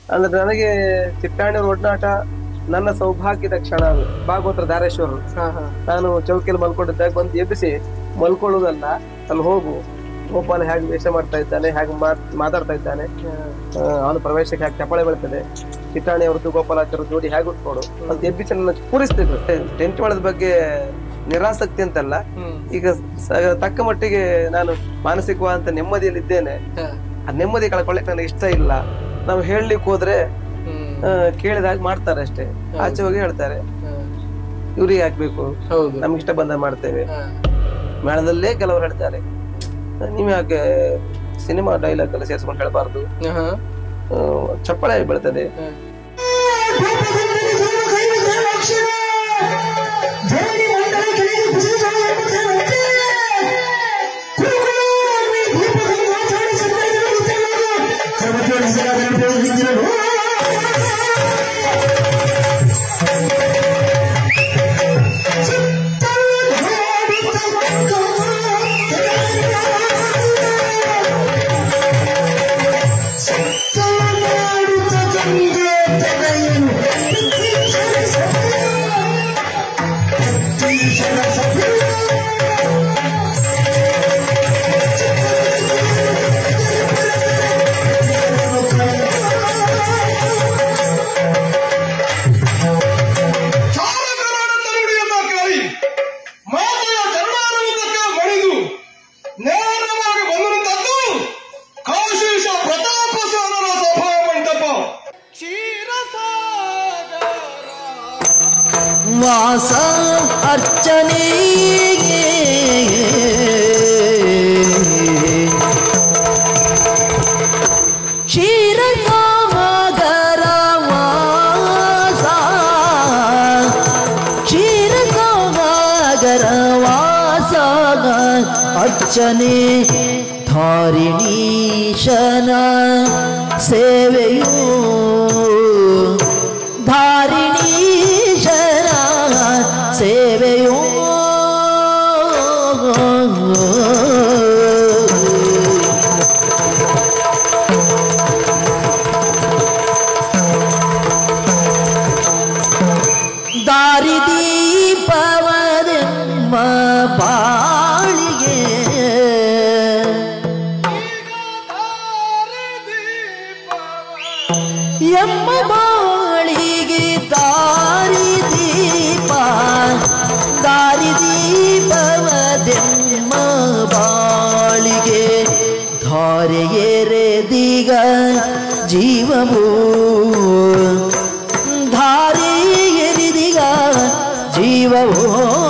ಅಂದ್ರೆ ನನಗೆ ಚಿಟ್ಟಾಣಿಯವ್ರ ಒಡನಾಟ ನನ್ನ ಸೌಭಾಗ್ಯದ ಕ್ಷಣ ಅದು ಭಾಗವತರ ಧಾರೇಶ್ವರರು ಹಾ ಹಾ ನಾನು ಚೌಕಿಯಲ್ಲಿ ಮಲ್ಕೊಂಡಿದ್ದಾಗ ಬಂದು ಎಬ್ಬಿಸಿ ಮಲ್ಕೊಳ್ಳುವುದಲ್ಲ ಅಲ್ಲಿ ಹೋಗು ಗೋಪಾಲ ಹೇಗೆ ವೇಷ ಮಾಡ್ತಾ ಇದ್ದಾನೆ ಹೇಗೆ ಮಾತ್- ಮಾತಾಡ್ತಾ ಇದ್ದಾನೆ ಆ, ಅವನ ಪ್ರವೇಶಕ್ಕೆ ಹೇಗೆ ಚಪಳೆ ಬೀಳ್ತದೆ ಚಿಟ್ಟಾಣಿ ಅವರದ್ದು ಗೋಪಾಲಾಚಾರ್ಯ ಜೋಡಿ ಹೇಗೆ ಉಟ್ಕೊಡು ಅಂತ ಎಬ್ಬಿಸಿ ನನ್ನ ಪೂರಿಸ್ತಿದ್ರು ಟೆಂಟ್ ಒಳದ ಬಗ್ಗೆ ನಿರಾಸಕ್ತಿ ಅಂತಲ್ಲ ಹ್ಮ್ ಈಗ ಸ- ತಕ್ಕ ಮಟ್ಟಿಗೆ ನಾನು ಮಾನಸಿಕವಾದಂತ ನೆಮ್ಮದಿಯಲ್ಲಿ ಇದ್ದೇನೆ ಹಾ. ಆ ನೆಮ್ಮದಿ ಕಳ್ಕೊಳ್ಳಿಕ್ಕೆ ನನಗೆ ಇಷ್ಟ ಇಲ್ಲ ನಾವು ಹೇಳಲಿಕ್ಕೆ ಹೋದ್ರೆ ಹ್ಮ್ ಆ, ಕೇಳಿದಾಗ ಮಾಡ್ತಾರೆ ಅಷ್ಟೇ ಆಚೆ ಹೋಗಿ ಹೇಳ್ತಾರೆ ಹಾ. ಇವ್ರಿಗೆ ಹಾಕ್ಬೇಕು ಹೌದು ನಮ್ಗೆ ಇಷ್ಟ ಬಂದ ಮಾಡ್ತೇವೆ ಹಾ. ಮೇಳದಲ್ಲೇ ಕೆಲವರು ಹೇಳ್ತಾರೆ ನೀವು ಯಾಕೆ ಸಿನಿಮಾ ಡೈಲಾಗ್ ಎಲ್ಲ ಸೇರಿಸ್ಕೊಂಡು ಹೇಳಬಾರ್ದು ಹಾ. ಆ, ಚಪ್ಪಳೆ ಬೀಳ್ತದೆ ಹಾ. ಚಾರಕರಾದ ನುಡಿಯನ್ನ ಕೇಳಿ ಮಾತೆಯ ಚರಣಾರವಿಂದಕ್ಕೆ ಮಣಿದು ನೇರವಾಗಿ ಬಂದಿರುವಂತದ್ದು ಕಾಶೀಶ ಪ್ರತಾಪ ಸೇನನ ಸಭಾ ಮಂಟಪ ವಾಸ ಅರ್ಚನೆಗೆ ಕ್ಷೀರಸಾಗರ ವಾಸ ಕ್ಷೀರಸಾಗರ ವಾಸ ಅರ್ಚನೆ ಧಾರಿಣೀಶನ ಸೇವೆಯೂ ಧಾರಿಣೀಶನ ಸೇವೆಯೋ ದಾರಿದೀಪವದೆಮ್ಮ ಬಾಳಿಗೆ ಎಮ್ಮ ಬಾಳಿಗೆ ದಾರಿ ದೀಪ ದಾರಿ ದೀಪವದೆಮ್ಮ ಬಾಳಿಗೆ ಧಾರೆ ಎರೆದಿಗ ಜೀವವು ಧಾರೆ ಎರಿದಿಗ ಜೀವವೋ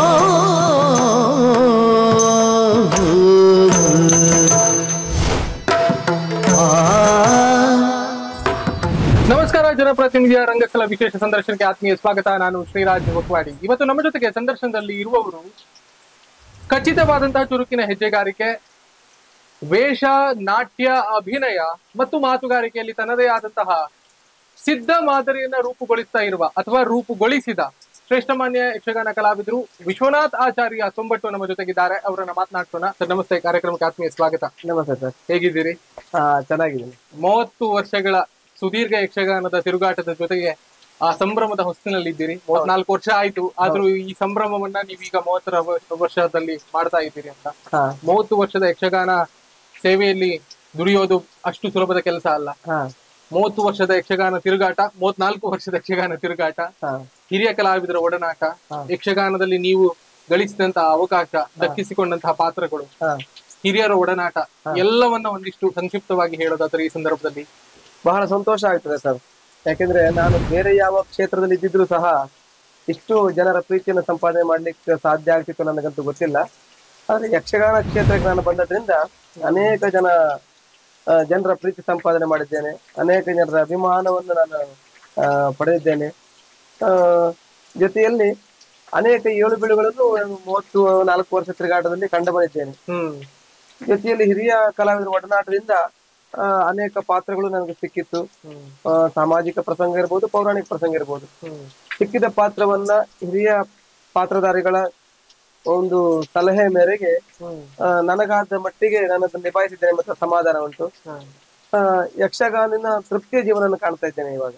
ಆ ನಮಸ್ಕಾರ ಜನಪ್ರತಿನಿಧಿಯ ರಂಗಸ್ಥಳ ವಿಶೇಷ ಸಂದರ್ಶನಕ್ಕೆ ಆತ್ಮೀಯ ಸ್ವಾಗತ ನಾನು ಶ್ರೀರಾಜ್ ಹೊಕ್ವಾಡಿ ಇವತ್ತು ನಮ್ಮ ಜೊತೆಗೆ ಸಂದರ್ಶನದಲ್ಲಿ ಇರುವವರು ಖಚಿತವಾದಂತಹ ಚುರುಕಿನ ಹೆಜ್ಜೆಗಾರಿಕೆ ವೇಷ ನಾಟ್ಯ ಅಭಿನಯ ಮತ್ತು ಮಾತುಗಾರಿಕೆಯಲ್ಲಿ ತನ್ನದೇ ಆದಂತಹ ಸಿದ್ಧ ಮಾದರಿಯನ್ನ ರೂಪುಗೊಳಿಸ್ತಾ ಇರುವ ಅಥವಾ ರೂಪುಗೊಳಿಸಿದ ಶ್ರೇಷ್ಠಮಾನ್ಯ ಯಕ್ಷಗಾನ ಕಲಾವಿದರು ವಿಶ್ವನಾಥ್ ಆಚಾರ್ಯ ಸೊಂಬಟ್ಟು ನಮ್ಮ ಜೊತೆಗಿದ್ದಾರೆ ಅವರನ್ನ ಮಾತನಾಡ್ಸೋಣ ಸರ್ ನಮಸ್ತೆ ಕಾರ್ಯಕ್ರಮಕ್ಕೆ ಆತ್ಮೀಯ ಸ್ವಾಗತ ನಮಸ್ತೆ ಸರ್ ಹೇಗಿದ್ದೀರಿ ಹಾ ಚೆನ್ನಾಗಿದ್ದೀನಿ ಮೂವತ್ತು ವರ್ಷಗಳ ಸುದೀರ್ಘ ಯಕ್ಷಗಾನದ ತಿರುಗಾಟದ ಜೊತೆಗೆ ಆ ಸಂಭ್ರಮದ ಹೊಸ್ತಿನಲ್ಲಿದ್ದೀರಿ ಮೂವತ್ನಾಲ್ಕು ವರ್ಷ ಆಯ್ತು ಆದ್ರೂ ಈ ಸಂಭ್ರಮವನ್ನ ನೀವೀಗ ಮೂವತ್ತರ ವ- ವರ್ಷದಲ್ಲಿ ಮಾಡ್ತಾ ಇದ್ದೀರಿ ಅಂತ ಹಾ ಮೂವತ್ತು ವರ್ಷದ ಯಕ್ಷಗಾನ ಸೇವೆಯಲ್ಲಿ ದುಡಿಯೋದು ಅಷ್ಟು ಸುಲಭದ ಕೆಲಸ ಅಲ್ಲ ಹಾ ಮೂವತ್ತು ವರ್ಷದ ಯಕ್ಷಗಾನ ತಿರುಗಾಟ ಮೂವತ್ನಾಲ್ಕು ವರ್ಷದ ಯಕ್ಷಗಾನ ತಿರುಗಾಟ ಹಾ ಹಿರಿಯ ಕಲಾವಿದರ ಒಡನಾಟ ಯಕ್ಷಗಾನದಲ್ಲಿ ನೀವು ಗಳಿಸಿದಂತಹ ಅವಕಾಶ ದಕ್ಕಿಸಿಕೊಂಡಂತಹ ಪಾತ್ರಗಳು ಹಾ ಹಿರಿಯರ ಒಡನಾಟ ಎಲ್ಲವನ್ನ ಒಂದಿಷ್ಟು ಸಂಕ್ಷಿಪ್ತವಾಗಿ ಹೇಳೋದಾದ್ರೆ ಈ ಸಂದರ್ಭದಲ್ಲಿ ಬಹಳ ಸಂತೋಷ ಆಗ್ತದೆ ಸರ್ ಯಾಕೆಂದ್ರೆ ನಾನು ಬೇರೆ ಯಾವ ಕ್ಷೇತ್ರದಲ್ಲಿ ಇದ್ದಿದ್ರು ಸಹ ಇಷ್ಟು ಜನರ ಪ್ರೀತಿಯನ್ನು ಸಂಪಾದನೆ ಮಾಡ್ಲಿಕ್ಕೆ ಸಾಧ್ಯ ಆಗ್ತಿತ್ತು ನನಗಂತೂ ಗೊತ್ತಿಲ್ಲ ಆದ್ರೆ ಯಕ್ಷಗಾನ ಕ್ಷೇತ್ರಕ್ಕೆ ನಾನು ಬಂದದ್ರಿಂದ ಅನೇಕ ಜನ ಆ, ಜನರ ಪ್ರೀತಿ ಸಂಪಾದನೆ ಮಾಡಿದ್ದೇನೆ ಅನೇಕ ಜನರ ಅಭಿಮಾನವನ್ನು ನಾನು ಆ, ಪಡೆದಿದ್ದೇನೆ ಆ, ಜೊತೆಯಲ್ಲಿ ಅನೇಕ ಏಳು ಬೀಳುಗಳನ್ನು ನಾನು ಮೂವತ್ತು ನಾಲ್ಕು ವರ್ಷ ತಿರುಗಾಟದಲ್ಲಿ ಕಂಡು ಬಂದಿದ್ದೇನೆ ಹ್ಮ್ ಜೊತೆಯಲ್ಲಿ ಹಿರಿಯ ಕಲಾವಿದರ ಒಡನಾಟದಿಂದ ಆ, ಅನೇಕ ಪಾತ್ರಗಳು ನನಗೆ ಸಿಕ್ಕಿತ್ತು ಹ್ಮ್ ಆ, ಸಾಮಾಜಿಕ ಪ್ರಸಂಗ ಇರ್ಬೋದು ಪೌರಾಣಿಕ ಪ್ರಸಂಗ ಇರ್ಬೋದು ಹ್ಮ್ ಸಿಕ್ಕಿದ ಪಾತ್ರವನ್ನ ಹಿರಿಯ ಪಾತ್ರಧಾರಿಗಳ ಒಂದು ಸಲಹೆ ಮೇರೆಗೆ ಹ್ಮ್ ಆ, ನನಗಾದ ಮಟ್ಟಿಗೆ ನಾನು ಅದನ್ನು ನಿಭಾಯಿಸಿದ್ದೇನೆ ಮತ್ತು ಸಮಾಧಾನ ಉಂಟು ಹ್ಮ್ ಆ, ಯಕ್ಷಗಾನಿನ ತೃಪ್ತಿಯ ಜೀವನ ಕಾಣ್ತಾ ಇದ್ದೇನೆ ಇವಾಗ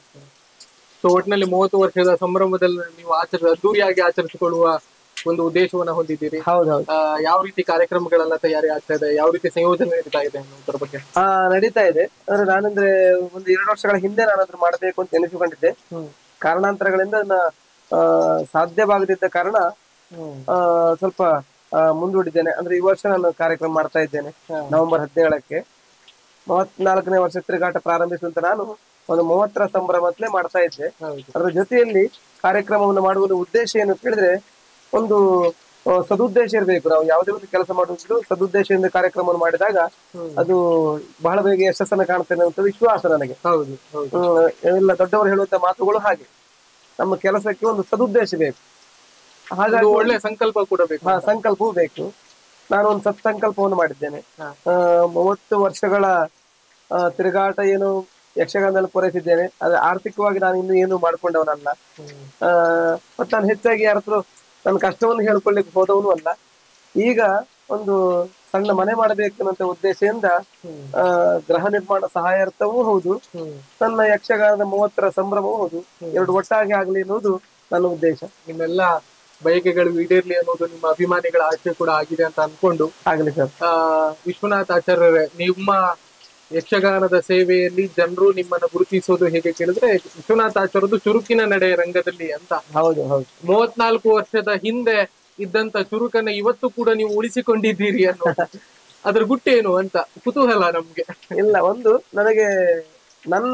ಸೊ ಒಟ್ಟಿನಲ್ಲಿ ಮೂವತ್ತು ವರ್ಷದ ಸಂಭ್ರಮದಲ್ಲಿ ನೀವು ಆಚರ ಅದ್ದೂರಿಯಾಗಿ ಆಚರಿಸಿಕೊಳ್ಳುವ ಒಂದು ಉದ್ದೇಶವನ್ನ ಹೊಂದಿದ್ದೀರಿ ಹೌದೌದು ಆ, ಯಾವ ರೀತಿ ಕಾರ್ಯಕ್ರಮಗಳೆಲ್ಲ ತಯಾರಿ ಆಗ್ತಾ ಇದೆ ಯಾವ ರೀತಿ ಸಂಯೋಜನೆ ನಡೀತಾ ಇದೆ ಅನ್ನೋದ್ರ ಬಗ್ಗೆ ಆ ನಡೀತಾ ಇದೆ ಅಂದ್ರೆ ನಾನಂದ್ರೆ ಒಂದು ಎರಡು ವರ್ಷಗಳ ಹಿಂದೆ ನಾನು ಅದ್ರ ಮಾಡಬೇಕು ಅಂತ ಎನಿಸಿಕೊಂಡಿದ್ದೆ ಕಾರಣಾಂತರಗಳಿಂದ ಅದನ್ನ ಆ, ಸಾಧ್ಯವಾಗದಿದ್ದ ಕಾರಣ ಆ, ಸ್ವಲ್ಪ ಆ, ಮುಂದೂಡಿದ್ದೇನೆ ಅಂದ್ರೆ ಈ ವರ್ಷ ನಾನು ಕಾರ್ಯಕ್ರಮ ಮಾಡ್ತಾ ಇದ್ದೇನೆ ನವೆಂಬರ್ ಹದಿನೇಳಕ್ಕೆ ಮೂವತ್ನಾಲ್ಕನೇ ವರ್ಷ ತಿರುಗಾಟ ಪ್ರಾರಂಭಿಸುವಂತ ನಾನು ಒಂದು ಮೂವತ್ತರ ಸಂಭ್ರಮತ್ಲೆ ಮಾಡ್ತಾ ಇದ್ದೆ ಹೌದು ಅದರ ಜೊತೆಯಲ್ಲಿ ಕಾರ್ಯಕ್ರಮವನ್ನು ಮಾಡುವ ಉದ್ದೇಶ ಏನು ಅಂತ ಹೇಳಿದ್ರೆ ಒಂದು ಆ, ಸದುದ್ದೇಶ ಇರಬೇಕು ನಾವು ಯಾವುದೇ ಒಂದು ಕೆಲಸ ಮಾಡುವುದು ಸದುದ್ದೇಶದಿಂದ ಕಾರ್ಯಕ್ರಮವನ್ನು ಮಾಡಿದಾಗ ಅದು ಬಹಳ ಬೇಗ ಯಶಸ್ಸನ್ನು ಕಾಣ್ತೇನೆ ಅಂತ ವಿಶ್ವಾಸ ನನಗೆ ಹೌದು ಹೌದು ಹ್ಮ್, ಎಲ್ಲ ದೊಡ್ಡವರು ಹೇಳುವಂತ ಮಾತುಗಳು ಹಾಗೆ ನಮ್ಮ ಕೆಲಸಕ್ಕೆ ಒಂದು ಸದುದ್ದೇಶ ಬೇಕು ಹಾಗಾಗಿ ಒಂದು ಒಳ್ಳೆ ಸಂಕಲ್ಪ ಕೂಡ ಬೇಕು ಹಾ ಸಂಕಲ್ಪವೂ ಬೇಕು ನಾನು ಒಂದು ಸತ್ಸಂಕಲ್ಪವನ್ನು ಮಾಡಿದ್ದೇನೆ ಹಾ. ಆ, ಮೂವತ್ತು ವರ್ಷಗಳ ಆ, ತಿರುಗಾಟ ಏನು ಯಕ್ಷಗಾನದಲ್ಲಿ ಪೂರೈಸಿದ್ದೇನೆ ಅದು ಆರ್ಥಿಕವಾಗಿ ನಾನು ಇನ್ನು ಏನು ಮಾಡ್ಕೊಂಡವನಲ್ಲ ಆ, ಮತ್ತೆ ನಾನು ಹೆಚ್ಚಾಗಿ ಯಾರ ಹತ್ರ ನನ್ನ ಕಷ್ಟವನ್ನು ಹೇಳ್ಕೊಳ್ಳಿಕ್ಕೆ ಹೋದವನು ಅಲ್ಲ ಈಗ ಒಂದು ಸಣ್ಣ ಮನೆ ಮಾಡಬೇಕು ಅನ್ನೋ ಉದ್ದೇಶದಿಂದ ಆ, ಗೃಹ ನಿರ್ಮಾಣ ಸಹಾಯಾರ್ಥವೂ ಹೌದು ನನ್ನ ಯಕ್ಷಗಾನದ ಮೂವತ್ತರ ಸಂಭ್ರಮವೂ ಹೌದು ಎರಡು ಒಟ್ಟಾಗಿ ಆಗ್ಲಿ ಅನ್ನೋದು ನನ್ನ ಉದ್ದೇಶ ನಿಮ್ಮೆಲ್ಲ ಬಯಕೆಗಳು ಈಡೇರ್ಲಿ ಅನ್ನೋದು ನಿಮ್ಮ ಅಭಿಮಾನಿಗಳ ಆಶೆ ಕೂಡ ಆಗಿದೆ ಅಂತ ಅನ್ಕೊಂಡು ಆಗ್ಲಿ ಸರ್ ಆ ವಿಶ್ವನಾಥ್ ಆಚಾರ್ಯರೇ ನಿಮ್ಮ ಯಕ್ಷಗಾನದ ಸೇವೆಯಲ್ಲಿ ಜನರು ನಿಮ್ಮನ್ನ ಗುರುತಿಸೋದು ಹೇಗೆ ಕೇಳಿದ್ರೆ ವಿಶ್ವನಾಥ್ ಆಚಾರ್ಯದು ಚುರುಕಿನ ನಡೆ ರಂಗದಲ್ಲಿ ಅಂತ ಹೌದು ಹೌದು ಮೂವತ್ನಾಲ್ಕು ವರ್ಷದ ಹಿಂದೆ ಇದ್ದಂತ ಚುರುಕನ್ನ ಇವತ್ತು ಕೂಡ ನೀವು ಉಳಿಸಿಕೊಂಡಿದ್ದೀರಿ ಅನ್ನೋ ಅದ್ರ ಗುಟ್ಟೇನು ಅಂತ ಕುತೂಹಲ ನಮ್ಗೆ ಇಲ್ಲ ಒಂದು ನನಗೆ ನನ್ನ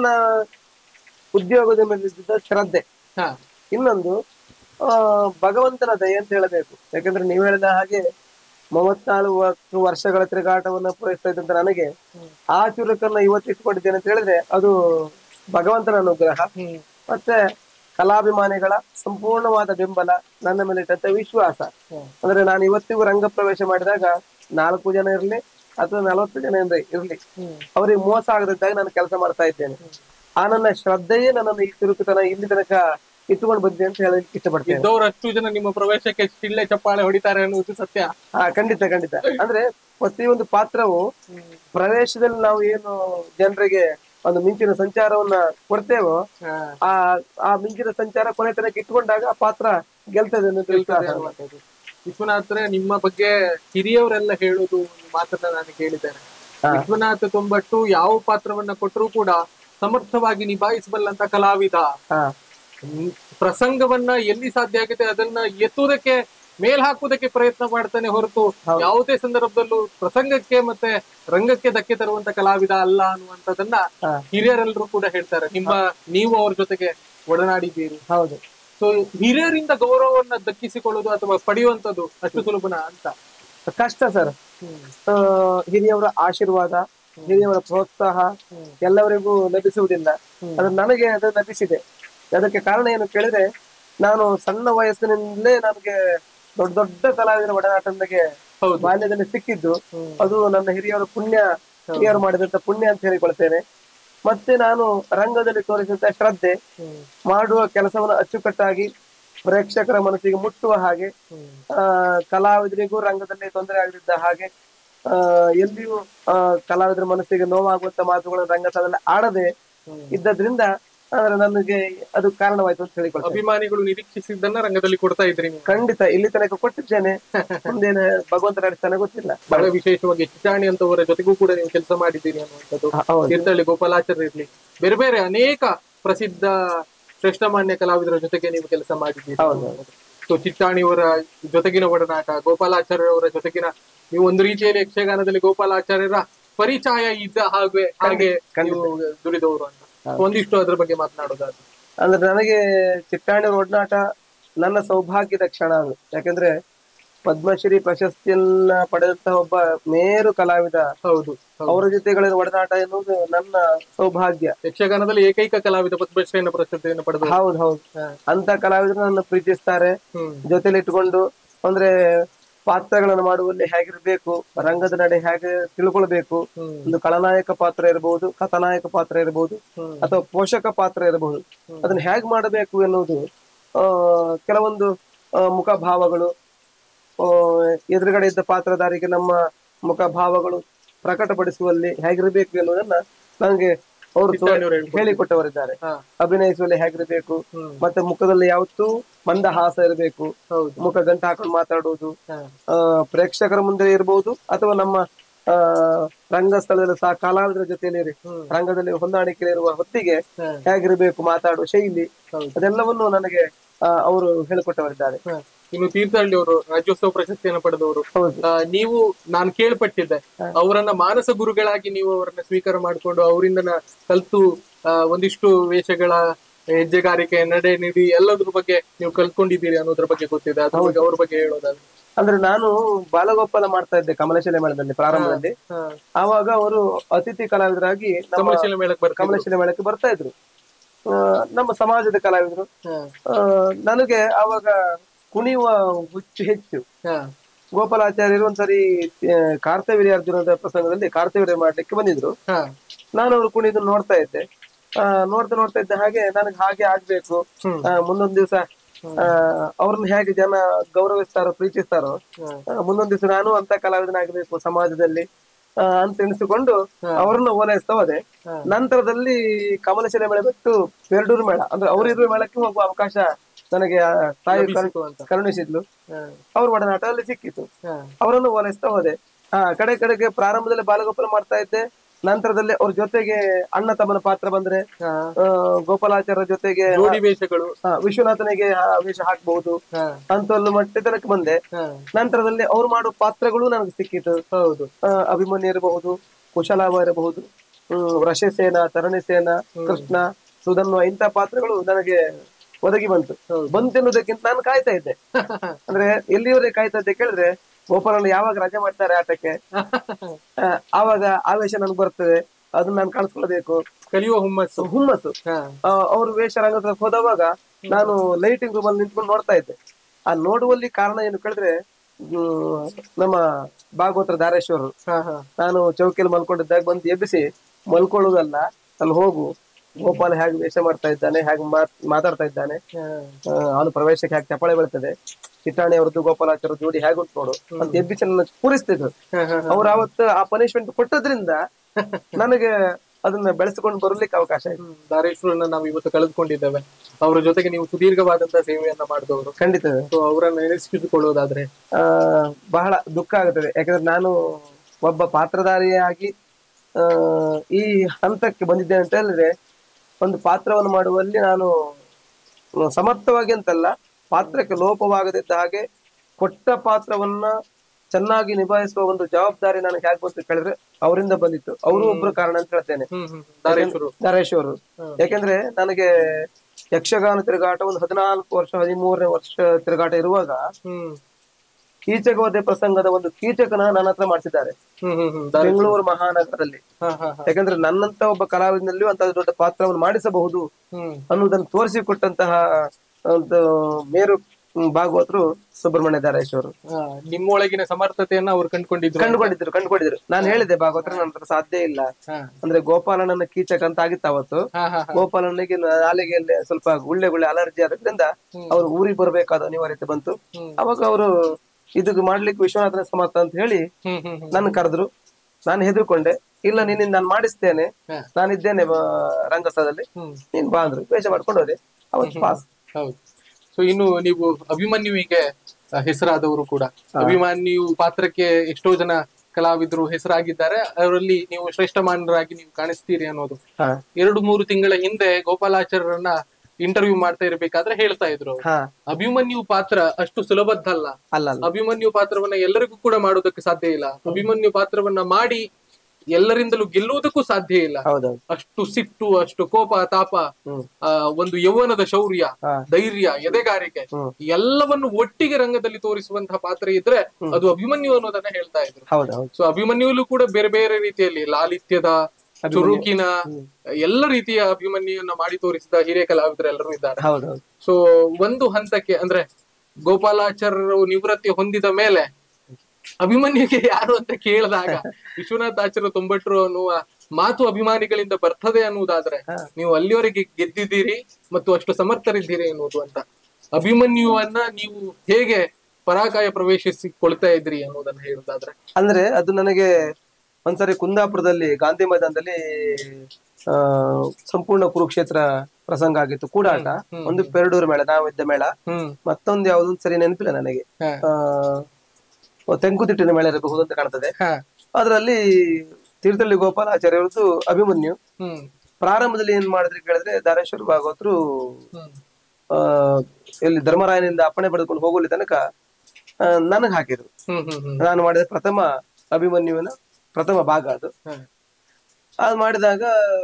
ಉದ್ಯೋಗದ ಮೇಲಿದ್ದ ಶ್ರದ್ಧೆ ಹಾ ಇನ್ನೊಂದು ಆ ಭಗವಂತನ ದಯೆ ಅಂತ ಹೇಳಬೇಕು ಯಾಕಂದ್ರೆ ನೀವು ಹೇಳಿದ ಹಾಗೆ ಮೂವತ್ನಾಲ್ಕು ವರ್ಷಗಳ ತಿರುಗಾಟವನ್ನ ಪೂರೈಸ್ತಾ ಇದ್ದಂತ ನನಗೆ ಆ ಚುರುಕನ್ನ ಇವತ್ತು ಇಟ್ಕೊಂಡಿದ್ದೇನೆ ಅಂತ ಹೇಳಿದ್ರೆ ಅದು ಭಗವಂತನ ಅನುಗ್ರಹ ಹ್ಮ್ ಮತ್ತೆ ಕಲಾಭಿಮಾನಿಗಳ ಸಂಪೂರ್ಣವಾದ ಬೆಂಬಲ ನನ್ನ ಮೇಲೆ ಇಟ್ಟಂತ ವಿಶ್ವಾಸ ಅಂದ್ರೆ ನಾನು ಇವತ್ತಿಗೂ ರಂಗ ಪ್ರವೇಶ ಮಾಡಿದಾಗ ನಾಲ್ಕು ಜನ ಇರ್ಲಿ ಅಥವಾ ನಲವತ್ತು ಜನ ಇರ್ಲಿ ಇರ್ಲಿ ಅವ್ರಿಗೆ ಮೋಸ ಆಗದಿದ್ದಾಗ ನಾನು ಕೆಲಸ ಮಾಡ್ತಾ ಇದ್ದೇನೆ ಆ ನನ್ನ ಶ್ರದ್ಧೆಯೇ ನನ್ನನ್ನು ಈ ಚುರುಕುತನ ಇಲ್ಲಿ ತನಕ ಇಟ್ಟುಕೊಂಡು ಬಂದಿದೆ ಅಂತ ಹೇಳಲಿಕ್ಕೆ ಇಷ್ಟಪಡ್ತೇನೆ ಇದ್ದವ್ರು ಅಷ್ಟು ಜನ ನಿಮ್ಮ ಪ್ರವೇಶಕ್ಕೆ ಚಿಳ್ಳೆ ಚಪ್ಪಾಳೆ ಹೊಡಿತಾರೆ ಅನ್ನೋದು ಸತ್ಯ ಹಾ ಖಂಡಿತ ಖಂಡಿತ ಅಂದ್ರೆ ಪ್ರತಿಯೊಂದು ಪಾತ್ರವು ಪ್ರವೇಶದಲ್ಲಿ ನಾವು ಏನು ಜನರಿಗೆ ಒಂದು ಮಿಂಚಿನ ಸಂಚಾರವನ್ನ ಕೊಡ್ತೇವೋ ಹಾ. ಆ ಆ ಮಿಂಚಿನ ಸಂಚಾರ ಕೊನೆ ತನಕ ಇಟ್ಕೊಂಡಾಗ ಆ ಪಾತ್ರ ಗೆಲ್ತದೆ ಅನ್ನೋದು ವಿಶ್ವಾಸ. ಅನ್ನುವಂಥದ್ದು. ವಿಶ್ವನಾಥ್ರೆ ನಿಮ್ಮ ಬಗ್ಗೆ ಹಿರಿಯವರೆಲ್ಲ ಹೇಳುದು ಒಂದು ಮಾತನ್ನ ನಾನು ಕೇಳಿದ್ದೇನೆ ಹಾ. ವಿಶ್ವನಾಥ ತೊಂಬಟ್ಟು ಯಾವ ಪಾತ್ರವನ್ನ ಕೊಟ್ಟರೂ ಕೂಡ ಸಮರ್ಥವಾಗಿ ನಿಭಾಯಿಸಬಲ್ಲಂತ ಕಲಾವಿದ ಹಾ ಹ್ಮ್. ಪ್ರಸಂಗವನ್ನ ಎಲ್ಲಿ ಸಾಧ್ಯ ಆಗುತ್ತೆ ಅದನ್ನ ಎತ್ತುವುದಕ್ಕೆ ಮೇಲ್ ಹಾಕುವುದಕ್ಕೆ ಪ್ರಯತ್ನ ಮಾಡ್ತಾನೆ ಹೊರತು ಯಾವುದೇ ಸಂದರ್ಭದಲ್ಲೂ ಪ್ರಸಂಗಕ್ಕೆ ಮತ್ತೆ ರಂಗಕ್ಕೆ ಧಕ್ಕೆ ತರುವಂತ ಕಲಾವಿದ ಅಲ್ಲ ಅನ್ನುವಂಥದ್ದನ್ನ ಹಾ. ಹಿರಿಯರೆಲ್ಲರೂ ಕೂಡ ಹೇಳ್ತಾರೆ ನಿಮ್ಮ ನೀವು ಅವ್ರ ಜೊತೆಗೆ ಒಡನಾಡಿದ್ದೀರಿ ಹೌದು ಸೊ ಹಿರಿಯರಿಂದ ಗೌರವವನ್ನ ದಕ್ಕಿಸಿಕೊಳ್ಳುವುದು ಅಥವಾ ಪಡೆಯುವಂತದ್ದು ಅಷ್ಟು ಸುಲಭನ ಅಂತ ಕಷ್ಟ ಸರ್ ಆ, ಹಿರಿಯವರ ಆಶೀರ್ವಾದ ಹಿರಿಯವರ ಪ್ರೋತ್ಸಾಹ ಎಲ್ಲವರಿಗೂ ಲಭಿಸುವುದಿಲ್ಲ ಅದು ನನಗೆ ಅದು ಲಭಿಸಿದೆ ಅದಕ್ಕೆ ಕಾರಣ ಏನು ಕೇಳಿದ್ರೆ ನಾನು ಸಣ್ಣ ವಯಸ್ಸಿನಿಂದಲೇ ನನಗೆ ದೊಡ್ಡ ದೊಡ್ಡ ಕಲಾವಿದರ ಒಡನಾಟ ನನಗೆ ಹೌದು ಬಾಲ್ಯದಲ್ಲಿ ಸಿಕ್ಕಿದ್ದು ಅದು ನನ್ನ ಹಿರಿಯರ ಪುಣ್ಯ ಹಿರಿಯರು ಮಾಡಿದಂತ ಪುಣ್ಯ ಅಂತ ಹೇಳಿಕೊಳ್ತೇನೆ ಮತ್ತೆ ನಾನು ರಂಗದಲ್ಲಿ ತೋರಿಸಿದಂತ ಶ್ರದ್ಧೆ ಮಾಡುವ ಕೆಲಸವನ್ನು ಅಚ್ಚುಕಟ್ಟಾಗಿ ಪ್ರೇಕ್ಷಕರ ಮನಸ್ಸಿಗೆ ಮುಟ್ಟುವ ಹಾಗೆ ಆ ಕಲಾವಿದರಿಗೂ ರಂಗದಲ್ಲಿ ತೊಂದರೆ ಆಗದಿದ್ದ ಹಾಗೆ ಆ ಎಲ್ಲಿಯೂ ಆ ಕಲಾವಿದರ ಮನಸ್ಸಿಗೆ ನೋವಾಗುವಂತ ಮಾತುಗಳನ್ನು ರಂಗಸ್ಥಳದಲ್ಲಿ ಆಡದೆ ಇದ್ದದ್ರಿಂದ ಅಂದ್ರೆ ನನಗೆ ಅದು ಕಾರಣವಾಯ್ತು ಅಂತ ಹೇಳಿಕೊಳ್ತೇನೆ ಅಭಿಮಾನಿಗಳು ನಿರೀಕ್ಷಿಸಿದ್ದನ್ನ ರಂಗದಲ್ಲಿ ಕೊಡ್ತಾ ಇದ್ರಿ ನೀವು ಖಂಡಿತ ಇಲ್ಲಿ ತನಕ ಕೊಟ್ಟಿದ್ದೇನೆ ಮುಂದೇನು ಭಗವಂತ ನಡೆಸ್ತಾನೆ ಗೊತ್ತಿಲ್ಲ ಬಹಳ ವಿಶೇಷವಾಗಿ ಚಿಚಾಣಿ ಅಂತವರ ಜೊತೆಗೂ ಕೂಡ ನೀವು ಕೆಲಸ ಮಾಡಿದ್ದೀರಿ ಅನ್ನುವಂಥದ್ದು ಹ- ಹೌದು ತೀರ್ಥಹಳ್ಳಿ ಗೋಪಾಲಾಚಾರ್ಯ ಇರ್ಲಿ ಬೇರೆ ಬೇರೆ ಅನೇಕ ಪ್ರಸಿದ್ಧ ಶ್ರೇಷ್ಠಮಾನ್ಯ ಕಲಾವಿದರ ಜೊತೆಗೆ ನೀವು ಕೆಲಸ ಮಾಡಿದ್ದೀರಿ ಹೌದು. ಸೊ ಚಿಟ್ಟಾಣಿಯವರ ಜೊತೆಗಿನ ಒಡನಾಟ ಗೋಪಾಲಾಚಾರ್ಯವರ ಜೊತೆಗಿನ ನೀವು ಒಂದು ರೀತಿಯಲ್ಲಿ ಯಕ್ಷಗಾನದಲ್ಲಿ ಗೋಪಾಲಾಚಾರ್ಯರ ಪರಿಚಯ ಇದ್ದ ಹಾಗೆ ಹಾಗೆ ನೀವು ದುಡಿದವರು ಅಂತ So ಒಂದಿಷ್ಟು ಅದ್ರ ಬಗ್ಗೆ ಮಾತನಾಡೋದಾದ್ರೆ ಅಂದ್ರೆ ನನಗೆ ಚಿಟ್ಟಾಣಿ ಒಡನಾಟ ನನ್ನ ಸೌಭಾಗ್ಯದ ಕ್ಷಣ ಅದು ಯಾಕಂದ್ರೆ ಪದ್ಮಶ್ರೀ ಪ್ರಶಸ್ತಿಯನ್ನ ಪಡೆದಂತಹ ಒಬ್ಬ ಮೇರು ಕಲಾವಿದ ಹೌದು ಹೌದು. ಅವರ ಜೊತೆಗಳ ಒಡನಾಟ ಎನ್ನುವುದು ನನ್ನ ಸೌಭಾಗ್ಯ ಯಕ್ಷಗಾನದಲ್ಲಿ ಏಕೈಕ ಕಲಾವಿದ ಪದ್ಮಶ್ರೀಯನ್ನು ಪ್ರಶಸ್ತಿಯನ್ನು ಪಡೆದ ಹೌದು ಹೌದು ಅಂತ ಕಲಾವಿದರು ನನ್ನ ಪ್ರೀತಿಸ್ತಾರೆ ಹ್ಮ್ ಜೊತೆಲಿ ಇಟ್ಕೊಂಡು ಅಂದ್ರೆ ಪಾತ್ರಗಳನ್ನು ಮಾಡುವಲ್ಲಿ ಹೇಗಿರ್ಬೇಕು ರಂಗದ ನಡೆ ಹೇಗೆ ತಿಳ್ಕೊಳ್ಬೇಕು ಹ್ಮ್ ಒಂದು ಖಳನಾಯಕ ಪಾತ್ರ ಇರಬಹುದು ಕಥಾನಾಯಕ ಪಾತ್ರ ಇರಬಹುದು ಹ್ಮ್. ಅಥವಾ ಪೋಷಕ ಪಾತ್ರ ಇರಬಹುದು ಅದನ್ನ ಹೇಗ್ ಮಾಡಬೇಕು ಎನ್ನುವುದು ಆ ಕೆಲವೊಂದು ಆ, ಮುಖಭಾವಗಳು ಆ, ಎದುರುಗಡೆ ಇದ್ದ ಪಾತ್ರಧಾರಿಗೆ ನಮ್ಮ ಮುಖಭಾವಗಳು ಪ್ರಕಟಪಡಿಸುವಲ್ಲಿ ಹೇಗಿರಬೇಕು ಎನ್ನುವುದನ್ನ ನನಗೆ ಅವರು ತೋ- ಚಿತ್ತಾಣಿಯವರು ಹೇಳ್ಕೊಟ್ಟಿದ್ದಾರೆ. ಹೇಳಿಕೊಟ್ಟವರಿದ್ದಾರೆ ಹಾ ಅಭಿನಯಿಸುವಲ್ಲಿ ಹೇಗಿರಬೇಕು ಹ್ಮ್ ಮತ್ತೆ ಮುಖದಲ್ಲಿ ಯಾವತ್ತೂ ಮಂದಹಾಸ ಇರಬೇಕು ಹೌದು ಮುಖ ಗಂಟು ಹಾಕೊಂಡು ಮಾತಾಡುವುದು ಹಾ ಆ, ಪ್ರೇಕ್ಷಕರ ಮುಂದೆ ಇರಬಹುದು ಅಥವಾ ನಮ್ಮ ಆ ರಂಗಸ್ಥಳದಲ್ಲಿ ಸಹ ಕಲಾವಿದರ ಜೊತೆಯಲ್ಲಿ ಇರಿ ಹ್ಮ್. ರಂಗದಲ್ಲಿ ಹೊಂದಾಣಿಕೆ ಇರುವ ಹೊತ್ತಿಗೆ ಹಾ ಹೇಗಿರಬೇಕು ಮಾತಾಡುವ ಶೈಲಿ ಹೌದು ಅದೆಲ್ಲವನ್ನು ನನಗೆ ಆ, ಅವರು ಹೇಳಿಕೊಟ್ಟವರಿದ್ದಾರೆ ಹಾ. ಇನ್ನು ತೀರ್ಥಹಳ್ಳಿ ಅವರು ರಾಜ್ಯೋತ್ಸವ ಪ್ರಶಸ್ತಿಯನ್ನು ಪಡೆದವರು ಹೌದು ಆ, ನೀವು ನಾನು ಕೇಳ್ಪಟ್ಟಿದ್ದೆ ಅವರನ್ನ ಮಾನಸ ಗುರುಗಳಾಗಿ ನೀವು ಅವರನ್ನ ಸ್ವೀಕಾರ ಮಾಡಿಕೊಂಡು ಅವರಿಂದ ಕಲ್ತು ಆ, ಒಂದಿಷ್ಟು ವೇಷಗಳ ಹೆಜ್ಜೆಗಾರಿಕೆ ನಡೆ ನುಡಿ ಎಲ್ಲದ್ರ ಬಗ್ಗೆ ನೀವು ಕಲ್ತ್ಕೊಂಡಿದ್ದೀರಿ ಅನ್ನೋದ್ರ ಬಗ್ಗೆ ಗೊತ್ತಿದೆ ಅದ್ರ ಬಗ್ಗೆ ಅವ್ರ ಬಗ್ಗೆ ಹೇಳೋದಾದ್ರೆ ಅಂದ್ರೆ ನಾನು ಬಾಲಗೋಪಾಲ ಮಾಡ್ತಾ ಇದ್ದೆ ಕಮಲಶಿಲೆ ಮೇಳದಲ್ಲಿ ಪ್ರಾರಂಭದಲ್ಲಿ ಹಾ. ಆವಾಗ ಅವರು ಅತಿಥಿ ಕಲಾವಿದರಾಗಿ ನಮ್ಮ ಕಮಲಶಿಲೆ ಮೇಳಕ್ಕೆ ಬರ್ತಾರೆ ಕಮಲಶಿಲೆ ಮೇಳಕ್ಕೆ ಬರ್ತಾ ಇದ್ರು ಆ, ನಮ್ಮ ಸಮಾಜದ ಕಲಾವಿದರು ಆ, ನನಗೆ ಆವಾಗ ಕುಣಿಯುವ ಹುಚ್ಚು ಹೆಚ್ಚು ಗೋಪಾಲಾಚಾರ್ಯರು ಒಂದ್ಸರಿ ಆ, ಕಾರ್ತವೀರ್ಯ ಅರ್ಜುನದ ಪ್ರಸಂಗದಲ್ಲಿ ಕಾರ್ತವೀರ್ಯ ಮಾಡ್ಲಿಕ್ಕೆ ಬಂದಿದ್ರು ನಾನು ಅವರು ಕುಣಿದು ನೋಡ್ತಾ ಇದ್ದೆ ಆ, ನೋಡ್ತಾ ನೋಡ್ತಾ ಇದ್ದ ಹಾಗೆ ನನಗೆ ಹಾಗೆ ಆಗ್ಬೇಕು ಹ್ಮ್. ಆ, ಮುಂದೊಂದ್ ದಿವಸ ಅವ್ರನ್ನ ಹೇಗೆ ಜನ ಗೌರವಿಸ್ತಾರೋ ಪ್ರೀತಿಸ್ತಾರೋ ಆ, ಮುಂದೊಂದ್ ದಿವಸ ನಾನು ಅಂತ ಕಲಾವಿದನಾಗಬೇಕು ಸಮಾಜದಲ್ಲಿ ಆ, ಅಂತ ಎಣಿಸಿಕೊಂಡು ಅವರನ್ನ ಓಲೈಸ್ತಾ ಹೋದೆ ನಂತರದಲ್ಲಿ ಕಮಲಶಿಲೆ ಮೇಳ ಬಿಟ್ಟು ಪೆರಡೂರು ಮೇಳ ಅಂದ್ರೆ ಅವ್ರು ಇರುವ ಮೇಳಕ್ಕೆ ಹೋಗುವ ಅವಕಾಶ ನನಗೆ ಆ ತಾಯಿ ಕರುಣ್- ಅಂತ. ಕರುಣಿಸಿದ್ಲು ಅವ್ರ ಒಡನಾಟ ಅಲ್ಲಿ ಸಿಕ್ಕಿತು ಅವರನ್ನು ಓಲೈಸ್ತಾ ಹೋದೆ ಆ ಕಡೆ ಕಡೆಗೆ ಪ್ರಾರಂಭದಲ್ಲಿ ಬಾಲಗೋಪಾಲ ಮಾಡ್ತಾ ಇದ್ದೆ ನಂತರದಲ್ಲಿ ಅವ್ರ ಜೊತೆಗೆ ಅಣ್ಣ ತಮ್ಮನ ಪಾತ್ರ ಬಂದ್ರೆ ಆ, ಗೋಪಾಲಾಚಾರ್ಯ ಜೊತೆಗೆ ಜೋಡಿ ವೇಷಗಳು ಆ, ವಿಶ್ವನಾಥನಿಗೆ ಆ ವೇಷ ಹಾಕ್ಬಹುದು ಹಾ, ಅಂತ ಒಂದು ಮಟ್ಟ ತನಕ ಬಂದೆ ಹಾ. ನಂತರದಲ್ಲಿ ಅವ್ರು ಮಾಡುವ ಪಾತ್ರಗಳು ನನಗೆ ಸಿಕ್ಕಿತು ಹೌದು ಆ, ಅಭಿಮನ್ಯು ಇರಬಹುದು ಕುಶಲಾಭ ಇರಬಹುದು ಹ್ಮ್ ರಶಸೇನ ತರಣಿಸೇನ ಕೃಷ್ಣ ಸುಧನ್ವ ಇಂಥ ಪಾತ್ರಗಳು ನನಗೆ ಒದಗಿ ಬಂತು ಹೌದು. ಬಂತು ಎನ್ನುವುದಕ್ಕಿಂತ ನಾನು ಕಾಯ್ತಾ ಇದ್ದೆ ಅಂದ್ರೆ ಎಲ್ಲಿಯವರೆಗೆ ಕಾಯ್ತಾ ಇದ್ದೆ ಕೇಳಿದ್ರೆ ಗೋಪಾಲನ ಯಾವಾಗ ರಜೆ ಮಾಡ್ತಾರೆ ಆಟಕ್ಕೆ ಆ, ಆವಾಗ ಆವೇಶ ನನ್ಗೆ ಬರ್ತದೆ ಅದನ್ನ ನಾನು ಕಾಣಿಸ್ಕೊಳ್ಬೇಕು ಕಲಿಯುವ ಹುಮ್ಮಸ್ಸು ಹುಮ್ಮಸ್ಸು ಹಾ, ಆ, ಅವ್ರು ವೇಷ ರಂಗದ ಹೋದವಾಗ ನಾನು ಲೈಟಿಂಗ್ ರೂಮ್ ಅಲ್ಲಿ ನಿಂತ್ಕೊಂಡು ನೋಡ್ತಾ ಇದ್ದೆ ಆ ನೋಡುವಲ್ಲಿ ಕಾರಣ ಏನು ಕೇಳಿದ್ರೆ ಹ್ಮ್, ನಮ್ಮ ಭಾಗವತರ ಧಾರೇಶ್ವರರು ಹಾ, ಹಾ. ನಾನು ಚೌಕಿಯಲ್ಲಿ ಮಲ್ಕೊಂಡಿದ್ದಾಗ ಬಂದು ಎಬ್ಬಿಸಿ ಮಲ್ಕೊಳ್ಳುವುದಲ್ಲ ಅಲ್ಲಿ ಹೋಗು ಗೋಪಾಲ ಹೇಗೆ ವೇಷ ಮಾಡ್ತಾ ಇದ್ದಾನೆ ಹೇಗೆ ಮಾತ್ ಮಾತಾಡ್ತಾ ಇದ್ದಾನೆ ಹಾ. ಆ, ಅವನ ಪ್ರವೇಶಕ್ಕೆ ಹೇಗೆ ಚಪ್ಪಾಳೆ ಬೀಳ್ತದೆ ಚಿಟ್ಟಾಣಿ ಅವರದ್ದು ಗೋಪಾಲಾಚಾರ್ಯ ಜೋಡಿ ಹೇಗೆ ಉಂಟು ನೋಡು ಅಂತ ಎಬ್ಬಿಸಿ ನನ್ನ ಪೂರಿಸ್ತಿದ್ರು ಹಾ, ಹಾ, ಹಾ. ಅವ್ರು ಅವತ್ತು ಆ ಪನಿಷ್ಮೆಂಟ್ ಕೊಟ್ಟದ್ರಿಂದ ನನಗೆ ಅದನ್ನ ಬೆಳೆಸಿಕೊಂಡು ಬರ್ಲಿಕ್ಕೆ ಅವಕಾಶ ಆಯ್ತು ಹ್ಮ್. ಧಾರೇಶ್ವರನ್ನ ನಾವು ಇವತ್ತು ಕಳೆದುಕೊಂಡಿದ್ದೇವೆ ಅವರ ಜೊತೆಗೆ ನೀವು ಸುದೀರ್ಘವಾದಂತಹ ಸೇವೆಯನ್ನ ಮಾಡಿದವರು ಖಂಡಿತ ಸೊ ಅವರನ್ನ ನೆನೆಸಿಕೊಳ್ಳೋದಾದ್ರೆ ಆ ಬಹಳ ದುಃಖ ಆಗುತ್ತದೆ ಯಾಕಂದ್ರೆ ನಾನು ಒಬ್ಬ ಪಾತ್ರಧಾರಿಯಾಗಿ ಆ ಈ ಹಂತಕ್ಕೆ ಬಂದಿದ್ದೇನೆ ಅಂತ ಹೇಳಿದ್ರೆ ಒಂದು ಪಾತ್ರವನ್ನು ಮಾಡುವಲ್ಲಿ ನಾನು ಸಮರ್ಥವಾಗಿ ಅಂತಲ್ಲ ಪಾತ್ರಕ್ಕೆ ಲೋಪವಾಗದಿದ್ದ ಹಾಗೆ ಕೊಟ್ಟ ಪಾತ್ರವನ್ನ ಚೆನ್ನಾಗಿ ನಿಭಾಯಿಸುವ ಒಂದು ಜವಾಬ್ದಾರಿ ನನಗೆ ಹೇಗೆ ಬಂತು ಕೇಳಿದ್ರೆ ಅವರಿಂದ ಬಂದಿತ್ತು ಅವರು ಒಬ್ರು ಕಾರಣ ಅಂತ ಹೇಳ್ತೇನೆ ಹ್ಮ್ ಹ್ಮ್ ಧಾರೇಶ್ವರು ನರೇಶ್ ಅವರು ಹ್ಮ್. ಯಾಕಂದ್ರೆ ನನಗೆ ಯಕ್ಷಗಾನ ತಿರುಗಾಟ ಒಂದು ಹದಿನಾಲ್ಕು ವರ್ಷ ಹದಿಮೂರನೇ ವರ್ಷ ತಿರುಗಾಟ ಇರುವಾಗ ಹ್ಮ್ ಕೀಚಕವಧೆ ಪ್ರಸಂಗದ ಒಂದು ಕೀಚಕನ ನನ್ನ ಹತ್ರ ಮಾಡಿಸಿದ್ದಾರೆ ಹ್ಮ್ ಹ್ಮ್ ಹ್ಮ್ ಧಾರೇಶ್ವರು. ಬೆಂಗಳೂರು ಮಹಾನಗರದಲ್ಲಿ ಹಾ ಹಾ ಹಾ ಯಾಕಂದ್ರೆ ನನ್ನಂತ ಒಬ್ಬ ಕಲಾವಿದನಲ್ಲಿಯೂ ಅಂತ ದೊಡ್ಡ ಪಾತ್ರವನ್ನು ಮಾಡಿಸಬಹುದು ಹ್ಮ್ ಅನ್ನುವುದನ್ನು ತೋರಿಸಿಕೊಟ್ಟಂತಹ ಒಂದು ಮೇರು ಹ್ಮ್, ಭಾಗವತರು ಸುಬ್ರಹ್ಮಣ್ಯ ಧಾರೇಶ್ ಅವರು ಹಾ, ನಿಮ್ಮೊಳಗಿನ ಸಮರ್ಥತೆಯನ್ನ ಅವ್ರು ಕಂಡುಕೊಂಡಿದ್ರು ಕಂಡುಕೊಂಡಿದ್ರು ಕಂಡುಕೊಂಡಿದ್ರು ನಾನು ಹೇಳಿದೆ ಭಾಗವತರ ನನ್ನ ಹತ್ರ ಸಾಧ್ಯ ಇಲ್ಲ ಹಾ ಅಂದ್ರೆ ಗೋಪಾಲನನ್ನ ಕೀಚಕ ಅಂತ ಆಗಿತ್ತು ಅವತ್ತು ಹಾ ಹಾ ಹಾ. ಗೋಪಾಲನಿಗೆ ನಾಲಿಗೆಯಲ್ಲಿ ಸ್ವಲ್ಪ ಗುಳ್ಳೆ ಗುಳ್ಳೆ ಅಲರ್ಜಿ ಆದ್ರಿಂದ ಅವ್ರು ಊರಿಗೆ ಬರ್ಬೇಕಾದ ಅನಿವಾರ್ಯತೆ ಬಂತು ಹ್ಮ್. ಅವಾಗ ಅವರು ಇದಕ್ಕೆ ಮಾಡ್ಲಿಕ್ಕೆ ವಿಶ್ವನಾಥನ ಸಮರ್ಥ ಅಂತ ಹೇಳಿ ಹ್ಮ್ ಹ್ಮ್ ಹ್ಮ್ ನನ್ನ ಕರೆದ್ರು ನಾನು ಹೆದರ್ಕೊಂಡೆ ಇಲ್ಲ ನಿನ್ನಿಂದ ನಾನು ಮಾಡಿಸ್ತೇನೆ ಹಾ. ನಾನಿದ್ದೇನೆ ಬ- ರಂಗಸ್ಥಳದಲ್ಲಿ ಹ್ಮ್ ನೀನ್ ಬಾ ಅಂದ್ರು ವೇಷ ಮಾಡ್ಕೊಂಡು ಹೋದೆ ಅವತ್ತು ಪಾಸ್ ಹೌದು ಸೊ ಇನ್ನು ನೀವು ಅಭಿಮನ್ಯುವಿಗೆ ಆ, ಹೆಸರಾದವರು ಕೂಡ ಅಭಿಮನ್ಯು ಪಾತ್ರಕ್ಕೆ ಎಷ್ಟೋ ಜನ ಕಲಾವಿದರು ಹೆಸರಾಗಿದ್ದಾರೆ ಅವರಲ್ಲಿ ನೀವು ಶ್ರೇಷ್ಠಮಾನರಾಗಿ ನೀವು ಕಾಣಿಸ್ತೀರಿ ಅನ್ನೋದು ಹಾ ಎರಡು ಮೂರು ತಿಂಗಳ ಹಿಂದೆ ಗೋಪಾಲಾಚಾರ್ಯರನ್ನ ಇಂಟರ್ವ್ಯೂ ಮಾಡ್ತಾ ಇರ್ಬೇಕಾದ್ರೆ ಹೇಳ್ತಾ ಇದ್ರು ಅವ್ರು. ಹಾ ಅಭಿಮನ್ಯು ಪಾತ್ರ ಅಷ್ಟು ಸುಲಭದ್ದಲ್ಲ ಅಲ್ಲ ಅಲ್ಲ ಅಭಿಮನ್ಯು ಪಾತ್ರವನ್ನ ಎಲ್ಲರಿಗೂ ಕೂಡ ಮಾಡೋದಕ್ಕೆ ಸಾಧ್ಯ ಇಲ್ಲ ಅಭಿಮನ್ಯು ಪಾತ್ರವನ್ನ ಮಾಡಿ ಎಲ್ಲರಿಂದಲೂ ಗೆಲ್ಲುವುದಕ್ಕೂ ಸಾಧ್ಯ ಇಲ್ಲ ಹೌದೌದು ಅಷ್ಟು ಸಿಟ್ಟು ಅಷ್ಟು ಕೋಪ ತಾಪ ಹ್ಮ್. ಆ, ಒಂದು ಯೌವನದ ಶೌರ್ಯ ಹಾ. ಧೈರ್ಯ ಎದೆಗಾರಿಕೆ ಹ್ಮ್. ಎಲ್ಲವನ್ನು ಒಟ್ಟಿಗೆ ರಂಗದಲ್ಲಿ ತೋರಿಸುವಂತಹ ಪಾತ್ರ ಇದ್ರೆ ಅದು ಅಭಿಮನ್ಯು ಅನ್ನೋದನ್ನ ಹೇಳ್ತಾ ಇದ್ರು ಹೌದೌದು ಸೊ ಅಭಿಮನ್ಯುಲು ಕೂಡ ಬೇರೆ ಬೇರೆ ರೀತಿಯಲ್ಲಿ ಲಾಲಿತ್ಯದ ಚುರುಕಿನ ಎಲ್ಲ ರೀತಿಯ ಅಭಿಮನ್ಯುವನ್ನ ಮಾಡಿ ತೋರಿಸಿದ ಹಿರಿಯ ಕಲಾವಿದರು ಎಲ್ಲರೂ ಇದ್ದಾರೆ ಹೌದೌದು ಸೊ ಒಂದು ಹಂತಕ್ಕೆ ಅಂದ್ರೆ ಗೋಪಾಲಾಚಾರ್ಯರು ನಿವೃತ್ತಿ ಹೊಂದಿದ ಮೇಲೆ ಅಭಿಮನ್ಯುಗೆ ಯಾರು ಅಂತ ಕೇಳಿದಾಗ ವಿಶ್ವನಾಥ್ ಆಚಾರ್ಯ ತೊಂಬಟ್ರು ಅನ್ನುವ ಮಾತು ಅಭಿಮಾನಿಗಳಿಂದ ಬರ್ತದೆ ಅನ್ನುವುದಾದ್ರೆ ನೀವು ಅಲ್ಲಿವರೆಗೆ ಗೆದ್ದಿದ್ದೀರಿ ಮತ್ತು ಅಷ್ಟು ಸಮರ್ಥರಿದ್ದೀರಿ ಎನ್ನುವುದು ಅಂತ ಅಭಿಮನ್ಯುವನ್ನ ನೀವು ಹೇಗೆ ಪರಾಕಾಯ ಪ್ರವೇಶಿಸಿಕೊಳ್ತಾ ಇದ್ರಿ ಅನ್ನೋದನ್ನ ಹೇಳುದಾದ್ರೆ ಅಂದ್ರೆ ಅದು ನನಗೆ ಒಂದ್ಸರಿ ಕುಂದಾಪುರದಲ್ಲಿ ಗಾಂಧಿ ಮೈದಾನದಲ್ಲಿ ಆ ಸಂಪೂರ್ಣ ಕುರುಕ್ಷೇತ್ರ ಪ್ರಸಂಗ ಆಗಿತ್ತು ಕೂಡಾಟ ಒಂದು ಪೆರಡೂರು ಮೇಳ ನಾವಿದ್ದ ಮೇಳ ಹ್ಮ್ ಮತ್ತೊಂದು ಯಾವ್ದೊಂದು ಸರಿ ನೆನಪಿಲ್ಲ ನನಗೆ ಹಾ. ಆ ತೆಂಕುತಿಟ್ಟಿನ ಮೇಳ ಇರಬಹುದು ಅಂತ ಕಾಣ್ತದೆ ಹಾ ಅದರಲ್ಲಿ ತೀರ್ಥಹಳ್ಳಿ ಗೋಪಾಲಾಚಾರ್ಯರದ್ದು ಅಭಿಮನ್ಯು ಹ್ಮ್ ಪ್ರಾರಂಭದಲ್ಲಿ ಏನ್ ಮಾಡಿದ್ರೆ ಕೇಳಿದ್ರೆ ದಾರೇಶ್ವರ ಭಾಗವತರು ಹ್ಮ್ ಆ ಇಲ್ಲಿ ಧರ್ಮರಾಯನಿಂದ ಅಪ್ಪಣೆ ಪಡೆದುಕೊಂಡು ಹೋಗಲಿ ತನಕ ನನಗ್ ಹಾಕಿದ್ರು ಹ್ಮ್ ಹ್ಮ್ ಹ್ಮ್ ನಾನು ಮಾಡಿದ ಪ್ರಥಮ ಅಭಿಮನ್ಯುವಿನ ಪ್ರಥಮ ಭಾಗ ಅದು ಹ್ಮ್ ಅದು ಮಾಡಿದಾಗ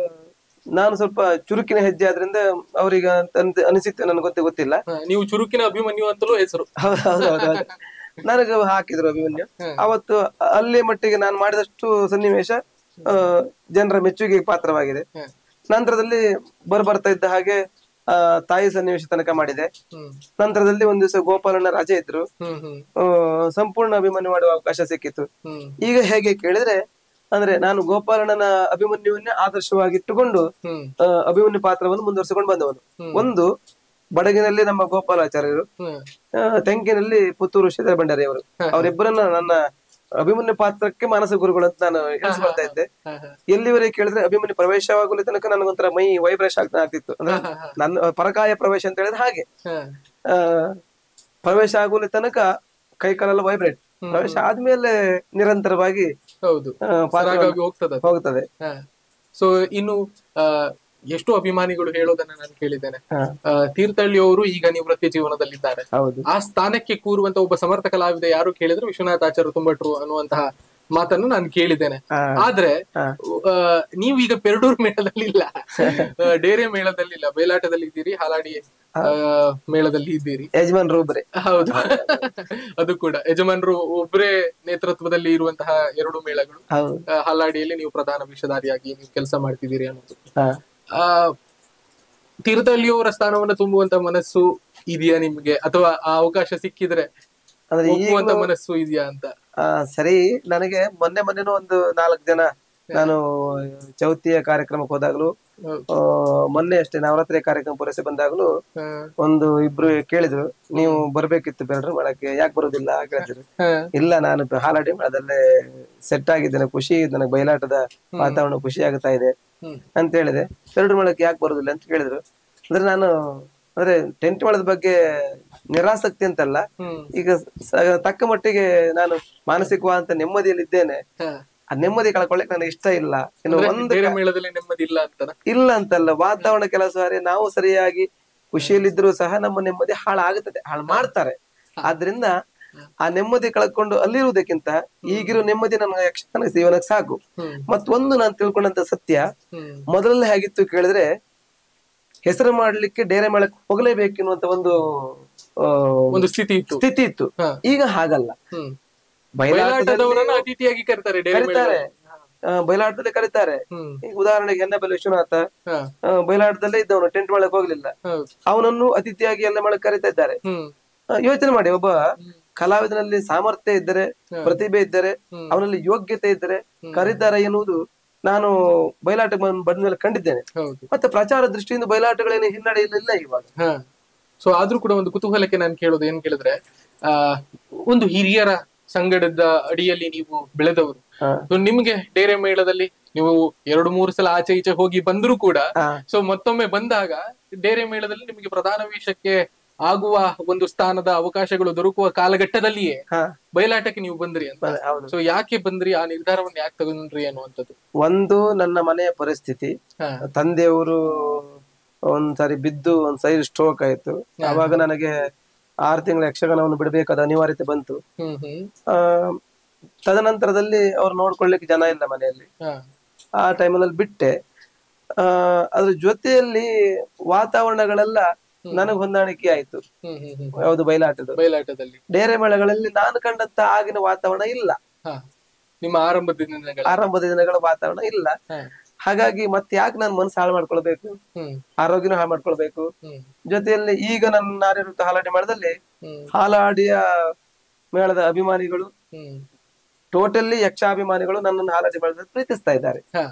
ನಾನು ಸ್ವಲ್ಪ ಚುರುಕಿನ ಹೆಜ್ಜೆ ಆದ್ರಿಂದ ಅವ್ರಿಗೆ ಅಂತ ಅನಿಸಿತ್ತು ನನಗೆ ಗೊತ್ತೇ ಗೊತ್ತಿಲ್ಲ ಹಾ, ನೀವು ಚುರುಕಿನ ಅಭಿಮನ್ಯು ಅಂತಲೂ ಹೆಸರು ಹೌದು ಹೌದು ಹೌದು ಹೌದು. ನನಗೆ ಹಾಕಿದ್ರು ಅಭಿಮನ್ಯು ಅವತ್ತು ಅಲ್ಲಿ ಮಟ್ಟಿಗೆ ನಾನು ಮಾಡಿದಷ್ಟು ಸನ್ನಿವೇಶ ಆ, ಜನರ ಮೆಚ್ಚುಗೆಗೆ ಪಾತ್ರವಾಗಿದೆ ಹ್ಮ್. ನಂತರದಲ್ಲಿ ಬರ್ಬರ್ತಾ ಇದ್ದ ಹಾಗೆ ಆ ತಾಯಿ ಸನ್ನಿವೇಶ ತನಕ ಮಾಡಿದೆ ಹ್ಮ್ ನಂತರದಲ್ಲಿ ಒಂದ್ ದಿವಸ ಗೋಪಾಲನ ರಾಜೆ ಇದ್ರು ಹ್ಮ್ ಹ್ಮ್ ಆ, ಸಂಪೂರ್ಣ ಅಭಿಮನ್ಯು ಮಾಡುವ ಅವಕಾಶ ಸಿಕ್ಕಿತ್ತು ಹ್ಮ್ ಈಗ ಹೇಗೆ ಕೇಳಿದ್ರೆ ಅಂದ್ರೆ ನಾನು ಗೋಪಾಲನನ ಅಭಿಮನ್ಯುವನ್ನೇ ಆದರ್ಶವಾಗಿಟ್ಟುಕೊಂಡು ಹ್ಮ್ ಆ, ಅಭಿಮನ್ಯು ಪಾತ್ರವನ್ನು ಮುಂದುವರಿಸಿಕೊಂಡು ಬಂದವನು ಒಂದು ಬಡಗಿನಲ್ಲಿ ನಮ್ಮ ಗೋಪಾಲಾಚಾರ್ಯರು ಹ್ಮ್ ಆ, ತೆಂಕಿನಲ್ಲಿ ಪುತ್ತೂರು ಶ್ರೀಧರ ಭಂಡಾರಿ ಅವರು ಅವರಿಬ್ಬರನ್ನ ನನ್ನ ಅಭಿಮನ್ಯು ಪಾತ್ರಕ್ಕೆ ಮಾನಸ ಗುರುಗಳು ಅಂತ ನಾನು ಎಣಿಸ್ಕೊಳ್ತಾ ಇದ್ದೆ ಹಾ, ಹಾ. ಎಲ್ಲಿವರೆಗೆ ಕೇಳಿದ್ರೆ ಅಭಿಮನ್ಯು ಪ್ರವೇಶವಾಗಲಿ ತನಕ ನನಗೊಂಥರ ಮೈ ವೈಬ್ರೇಷನ್ ಆಗ್ತಾ ಆಗ್ತಿತ್ತು ಅಂದ್ರೆ ನನ್ನ ಪರಕಾಯ ಪ್ರವೇಶ ಅಂತ ಹೇಳಿದ್ರೆ ಹಾಗೆ ಹಾ. ಆ, ಪ್ರವೇಶ ಆಗುವ ತನಕ ಕೈ ಕಾಲೆಲ್ಲ ವೈಬ್ರೇಟ್ ಪ್ರವೇಶ ಆದ್ಮೇಲೆ ನಿರಂತರವಾಗಿ ಹೌದು ಆ, ಪಾತ್ರ ಸರಾಗವಾಗಿ ಹೋಗ್ತದ ಹೋಗ್ತದೆ ಸೊ ಇನ್ನು ಆ, ಎಷ್ಟೋ ಅಭಿಮಾನಿಗಳು ಹೇಳೋದನ್ನ ನಾನು ಕೇಳಿದ್ದೇನೆ ಹಾ. ಆ, ತೀರ್ಥಹಳ್ಳಿ ಅವರು ಈಗ ನಿವೃತ್ತಿ ಜೀವನದಲ್ಲಿದ್ದಾರೆ ಹೌದು ಆ ಸ್ಥಾನಕ್ಕೆ ಕೂರುವಂತ ಒಬ್ಬ ಸಮರ್ಥ ಕಲಾವಿದ ಯಾರು ಕೇಳಿದ್ರೆ ವಿಶ್ವನಾಥ ಆಚಾರ್ಯ ತುಂಬಟ್ರು ಅನ್ನುವಂತಹ ಮಾತನ್ನು ನಾನು ಕೇಳಿದ್ದೇನೆ ಹಾ. ಆದ್ರೆ ಹಾ. ಆ, ನೀವು ಈಗ ಪೆರಡೂರು ಮೇಳದಲ್ಲಿ ಇಲ್ಲ ಆ, ಡೇರೆ ಮೇಳದಲ್ಲಿ ಇಲ್ಲ ಬಯಲಾಟದಲ್ಲಿ ಇದ್ದೀರಿ ಹಾಲಾಡಿ ಆ, ಮೇಳದಲ್ಲಿ ಇದ್ದೀರಿ ಯಜಮಾನ್ರು ಒಬ್ರೆ ಹೌದು ಅದು ಕೂಡ ಯಜಮಾನರು ಒಬ್ಬರೇ ನೇತೃತ್ವದಲ್ಲಿ ಇರುವಂತಹ ಎರಡು ಮೇಳಗಳು ಹೌದು ಆ, ಹಾಲಾಡಿಯಲ್ಲಿ ನೀವು ಪ್ರಧಾನ ವಿಷಧಾರಿಯಾಗಿ ನೀವು ಕೆಲಸ ಮಾಡ್ತಿದ್ದೀರಿ ಅನ್ನೋದು ಹಾ. ಆ ತೀರ್ಥಹಳ್ಳಿಯವರ ಸ್ಥಾನವನ್ನು ತುಂಬುವಂತ ಮನಸ್ಸು ಇದೆಯಾ ನಿಮ್ಗೆ ಅಥವಾ ಆ ಅವಕಾಶ ಸಿಕ್ಕಿದ್ರೆ ಅಂದ್ರೆ ಒಪ್ಪುವಂತ ಈಗಲೂ ಮನಸ್ಸು ಇದೆಯಾ ಅಂತ ಆ, ಸರಿ ನನಗೆ ಮೊನ್ನೆ ಮೊನ್ನೆನೂ ಒಂದು ನಾಲ್ಕು ಜನ ನಾನು ಚೌತಿಯ ಕಾರ್ಯಕ್ರಮಕ್ಕೆ ಹೋದಾಗ್ಲೂ ಹೌದು. ಆ, ಮೊನ್ನೆ ಅಷ್ಟೇ ನವರಾತ್ರಿ ಕಾರ್ಯಕ್ರಮ ಪೂರೈಸಿ ಬಂದಾಗ್ಲೂ ಹಾ. ಒಂದು ಇಬ್ರು ಕೇಳಿದ್ರು ನೀವು ಬರ್ಬೇಕಿತ್ತು ಬೇಡ್ರಿ ಮಾಡಕ್ಕೆ ಯಾಕೆ ಬರೋದಿಲ್ಲ ಕೇಳಿದ್ರು ಹಾ. ಇಲ್ಲ ನಾನು ಹಾಲಾಡಿ ಮೇಳದಲ್ಲೇ ಸೆಟ್ ಆಗಿದ್ದೇನೆ ಖುಷಿ ನನಗೆ ಬಯಲಾಟದ ವಾತಾವರಣ ಖುಷಿ ಆಗ್ತಾ ಇದೆ ಹ್ಮ್. ಅಂತ ಹೇಳಿದೆ ಎರಡು ಮೇಳಕ್ಕೆ ಯಾಕೆ ಬರೋದಿಲ್ಲ ಅಂತ ಕೇಳಿದ್ರು ಅಂದ್ರೆ ನಾನು ಅಂದ್ರೆ ಟೆಂಟ್ ಮೇಳದ ಬಗ್ಗೆ ನಿರಾಸಕ್ತಿ ಅಂತಲ್ಲ ಹ್ಮ್. ಈಗ ಸ- ತಕ್ಕ ಮಟ್ಟಿಗೆ ನಾನು ಮಾನಸಿಕವಾದಂತ ನೆಮ್ಮದಿಯಲ್ಲಿ ಇದ್ದೇನೆ ಹಾ. ಆ ನೆಮ್ಮದಿ ಕಳ್ಕೊಳ್ಳಿಕ್ ನನಗೆ ಇಷ್ಟ ಇಲ್ಲ ಇನ್ನು ಅಂದ್ರೆ ಒಂದು ಬೇರೆ ಮೇಳದಲ್ಲಿ ನೆಮ್ಮದಿ ಇಲ್ಲ ಅಂತನ ಇಲ್ಲ ಅಂತಲ್ಲ ವಾತಾವರಣ ಕೆಲಸ ಸಾರಿ ನಾವು ಸರಿಯಾಗಿ ಖುಷಿಯಲ್ಲಿದ್ರು ಸಹ ನಮ್ಮ ನೆಮ್ಮದಿ ಹಾಳಾಗುತ್ತದೆ ಹಾಳು ಮಾಡ್ತಾರೆ ಆದ್ರಿಂದ ಆ ನೆಮ್ಮದಿ ಕಳ್ಕೊಂಡು ಅಲ್ಲಿರುವುದಕ್ಕಿಂತ ಈಗಿರೋ ನೆಮ್ಮದಿ ನನ್ನ ಯಕ್ಷಗಾನ ಜೀವನಕ್ಕೆ ಸಾಕು ಹ್ಮ್. ಮತ್ತೊಂದು ನಾನು ತಿಳ್ಕೊಂಡಂತ ಸತ್ಯ ಹ್ಮ್. ಮೊದಲನೇ ಹೇಗಿತ್ತು ಕೇಳಿದ್ರೆ ಹೆಸರು ಮಾಡ್ಲಿಕ್ಕೆ ಡೇರೆ ಮೇಳಕ್ಕೆ ಹೋಗಲೇಬೇಕು ಎನ್ನುವಂತ ಒಂದು ಆ, ಒಂದು ಸ್ಥಿತಿ ಇತ್ತು ಸ್ಥಿತಿ ಇತ್ತು ಹಾ. ಈಗ ಹಾಗಲ್ಲ ಹ್ಮ್ ಬಯಲಾಟದಲ್ಲಿ ಬಯಲಾಟದವರನ್ನ ಅತಿಥಿಯಾಗಿ ಕರೀತಾರೆ ಡೇರೆ ಕರೀತಾರೆ ಮೇಳದಲ್ಲಿ. ಆ, ಬಯಲಾಟದಲ್ಲಿ ಕರೀತಾರೆ ಹ್ಮ್ ಈಗ ಉದಾಹರಣೆಗೆ ಎನ್ನಬೆಲೆ ವಿಶ್ವನಾಥ ಹಾ. ಆ, ಬಯಲಾಟದಲ್ಲೇ ಇದ್ದವನು ಟೆಂಟ್ ಮೇಳಕ್ಕೆ ಹೋಗ್ಲಿಲ್ಲ ಹೌದು ಅವನನ್ನು ಅತಿಥಿಯಾಗಿ ಎಲ್ಲ ಮೇಳಕ್ಕೆ ಕರೀತಾ ಇದ್ದಾರೆ ಹ್ಮ್ ಆ, ಯೋಚನೆ ಮಾಡಿ ಒಬ್ಬ ಕಲಾವಿದನಲ್ಲಿ ಸಾಮರ್ಥ್ಯ ಇದ್ದರೆ ಪ್ರತಿಭೆ ಇದ್ದರೆ ಅವನಲ್ಲಿ ಯೋಗ್ಯತೆ ಇದ್ದರೆ ಕರೀತಾರೆ ಎನ್ನುವುದು ನಾನು ಬಯಲಾಟ ಬಂದ ಮೇಲೆ ಕಂಡಿದ್ದೇನೆ ಹೌದು ಮತ್ತೆ ಪ್ರಚಾರ ದೃಷ್ಟಿಯಿಂದ ಬಯಲಾಟಗಳೇನು ಹಿನ್ನಡೆ ಇಲ್ಲ ಇಲ್ಲ ಇವಾಗ ಹಾ ಸೊ ಆದ್ರೂ ಕೂಡ ಒಂದು ಕುತೂಹಲಕ್ಕೆ ನಾನು ಕೇಳೋದು ಏನ್ ಕೇಳಿದ್ರೆ ಆ ಒಂದು ಹಿರಿಯರ ಸಂಗಡದ ಅಡಿಯಲ್ಲಿ ನೀವು ಬೆಳೆದವರು ಹಾ. So ನಿಮ್ಗೆ ಡೇರೆ ಮೇಳದಲ್ಲಿ ನೀವು ಎರಡು ಮೂರು ಸಲ ಆಚೆ ಈಚೆ ಹೋಗಿ ಬಂದರೂ ಕೂಡ ಹಾ. ಸೊ ಮತ್ತೊಮ್ಮೆ ಬಂದಾಗ ಡೇರೆ ಮೇಳದಲ್ಲಿ ನಿಮಗೆ ಪ್ರಧಾನ ವೇಷಕ್ಕೆ ಆಗುವ ಒಂದು ಸ್ಥಾನದ ಅವಕಾಶಗಳು ದೊರಕುವ ಕಾಲಘಟ್ಟದಲ್ಲಿಯೇ ಹಾ ಬಯಲಾಟಕ್ಕೆ ನೀವು ಬಂದ್ರಿ ಅಂತ ಬ- ಹೌದು ಸೊ ಯಾಕೆ ಬಂದ್ರಿ ಆ ನಿರ್ಧಾರವನ್ನು ಯಾಕೆ ತಗೊಂಡ್ರಿ ಅನ್ನುವಂಥದ್ದು ಒಂದು ನನ್ನ ಮನೆಯ ಪರಿಸ್ಥಿತಿ ಹಾ ತಂದೆಯವರು ಒಂದ್ಸಾರಿ ಬಿದ್ದು ಒಂದ್ ಸೈಡ್ ಸ್ಟ್ರೋಕ್ ಆಯ್ತು ಅವಾಗ ನನಗೆ ಆರು ತಿಂಗಳ ಯಕ್ಷಗಾನವನ್ನು ಬಿಡಬೇಕಾದ ಅನಿವಾರ್ಯತೆ ಬಂತು ಹ್ಮ್ ಹ್ಮ್ ಆ ತದನಂತರದಲ್ಲಿ ಅವ್ರು ನೋಡ್ಕೊಳ್ಳಿಕ್ಕೆ ಜನ ಇಲ್ಲ ಮನೆಯಲ್ಲಿ ಹಾ ಆ ಟೈಮಲ್ಲಿ ಬಿಟ್ಟೆ ಆ ಅದ್ರ ಜೊತೆಯಲ್ಲಿ ವಾತಾವರಣಗಳೆಲ್ಲ ನನಗ್ ಹೊಂದಾಣಿಕೆ ಆಯ್ತು ಹ್ಮ್ ಹ್ಮ್ ಹ್ಮ್ ಯಾವುದು ಬಯಲಾಟದ ಬಯಲಾಟದಲ್ಲಿ ಡೇರೆ ಮೇಳಗಳಲ್ಲಿ ನಾನು ಕಂಡಂತ ಆಗಿನ ವಾತಾವರಣ ಇಲ್ಲ ಹಾ ನಿಮ್ಮ ಆರಂಭದ ದಿನಗಳ ಆರಂಭದ ದಿನಗಳ ವಾತಾವರಣ ಇಲ್ಲ ಹಾ. ಹಾಗಾಗಿ ಮತ್ತೆ ಯಾಕೆ ನಾನು ಮನಸ್ಸು ಹಾಳು ಮಾಡ್ಕೊಳ್ಬೇಕು ಹ್ಮ್ ಆರೋಗ್ಯನೂ ಹಾಳು ಮಾಡ್ಕೊಳ್ಬೇಕು ಹ್ಮ್ ಜೊತೆಯಲ್ಲಿ ಈಗ ನನ್ನ ನಾರಿರುತ್ತ ಹಾಲಾಡಿ ಮೇಳದಲ್ಲಿ ಹ್ಮ್ ಹಾಲಾಡಿಯ ಮೇಳದ ಅಭಿಮಾನಿಗಳು ಹ್ಮ್ ಟೋಟಲಿ ಯಕ್ಷಾಭಿಮಾನಿಗಳು ನನ್ನನ್ನು ಹಾಲಾಡಿ ಮೇಳದಲ್ಲಿ ಪ್ರೀತಿಸ್ತಾ ಇದ್ದಾರೆ ಹಾ